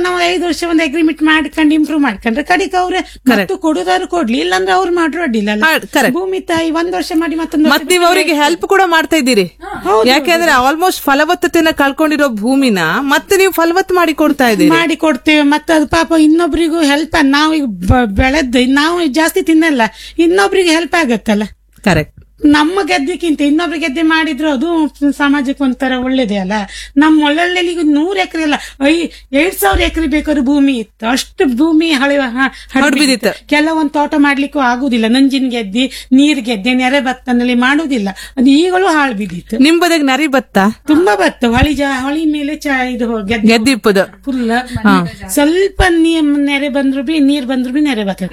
ನಾವು ಐದು ವರ್ಷ ಒಂದು ಅಗ್ರಿಮೆಂಟ್ ಮಾಡ್ಕೊಂಡು ಇಂಪ್ರೂವ್ ಮಾಡ್ಕೊಂಡ್ರೆ ಕಡಿಕ ಅವ್ರೆ ಮತ್ತು ಕೊಡುದಾರು ಕೊಡ್ಲಿ ಇಲ್ಲಾಂದ್ರೆ ಅವ್ರು ಮಾಡ್ರು ಅಡ್ಡಿಲ್ಲ ಅಲ್ಲ?
ಹಾ, correct.
ಭೂಮಿ ತಾಯಿ ಒಂದ್ ವರ್ಷ ಮಾಡಿ ಮತ್ತೊಂದು
ಮತ್ ನೀವ್ ಅವರಿಗೆ ಹೆಲ್ಪ್ ಕೂಡ ಮಾಡ್ತಾ ಇದ್ದೀರಿ ಯಾಕೆಂದ್ರೆ ಆಲ್ಮೋಸ್ಟ್ ಫಲವತ್ತತೆನ ಕಳ್ಕೊಂಡಿರೋ ಭೂಮಿನ ಮತ್ತೆ ನೀವು ಫಲವತ್ತು ಮಾಡಿ ಕೊಡ್ತಾ ಇದ್ದೀರಿ
ಮಾಡಿ ಕೊಡ್ತೇವೆ ಮತ್ತೆ ಅದು ಪಾಪ ಇನ್ನೊಬ್ರಿಗೂ ಹೆಲ್ಪ್ ನಾವು ಈಗ ಬ- ಬೆಳೆದ್ದು ನಾವು ಜಾಸ್ತಿ ತಿನ್ನಲ್ಲ ಇನ್ನೊಬ್ರಿಗೆ ಹೆಲ್ಪ್ ಆಗತ್ತಲ್ಲ
ಕರೆಕ್ಟ್
ನಮ್ಮ ಗೆದ್ದೆಕ್ಕಿಂತ ಇನ್ನೊಬ್ರ ಗೆದ್ದೆ ಮಾಡಿದ್ರು ಅದು ಸಮಾಜಕ್ಕೆ ಒಂಥರ ಒಳ್ಳೇದೇ ಅಲ್ಲ ನಮ್ಮ ಒಳ್ಳೊಳ್ಳೆ ಈಗ ನೂರ್ ಎಕರೆ ಅಲ್ಲ ಐ ಎರಡ್ ಸಾವಿರ ಎಕರೆ ಬೇಕಾದ್ರೆ ಭೂಮಿ ಇತ್ತು ಅಷ್ಟು ಭೂಮಿ ಹಳೆ ಹ- ಹಡ್ಬಿದ್ದಿತ್ತು. ಕೆಲವೊಂದ್ ತೋಟ ಮಾಡ್ಲಿಕ್ಕೂ ಆಗುದಿಲ್ಲ ನಂಜಿನ ಗೆದ್ದಿ ನೀರ್ ಗೆದ್ದೆ ನೆರೆ ಭತ್ತನಲ್ಲಿ ಮಾಡುದಿಲ್ಲ ಅದು ಈಗಲೂ ಹಾಳು ಬಿದ್ದಿತ್ತು
ನಿಮ್ ಬದಗ್ ನರಿ ಬತ್ತ
ತುಂಬಾ ಭತ್ತ ಹೊಳಿ ಜಾ ಹೊಳಿ ಮೇಲೆ ಚಾ ಇದು ಗೆದ್ದೆ
ಗೆದ್ದಿಪ್ಪದು
ಫುಲ್ ಸ್ವಲ್ಪ ನೀ ನೆರೆ ಬಂದ್ರು ಬಿ ನೀರ್ ಬಂದ್ರು ಬಿ ನೆರೆ ಬರ್ತದೆ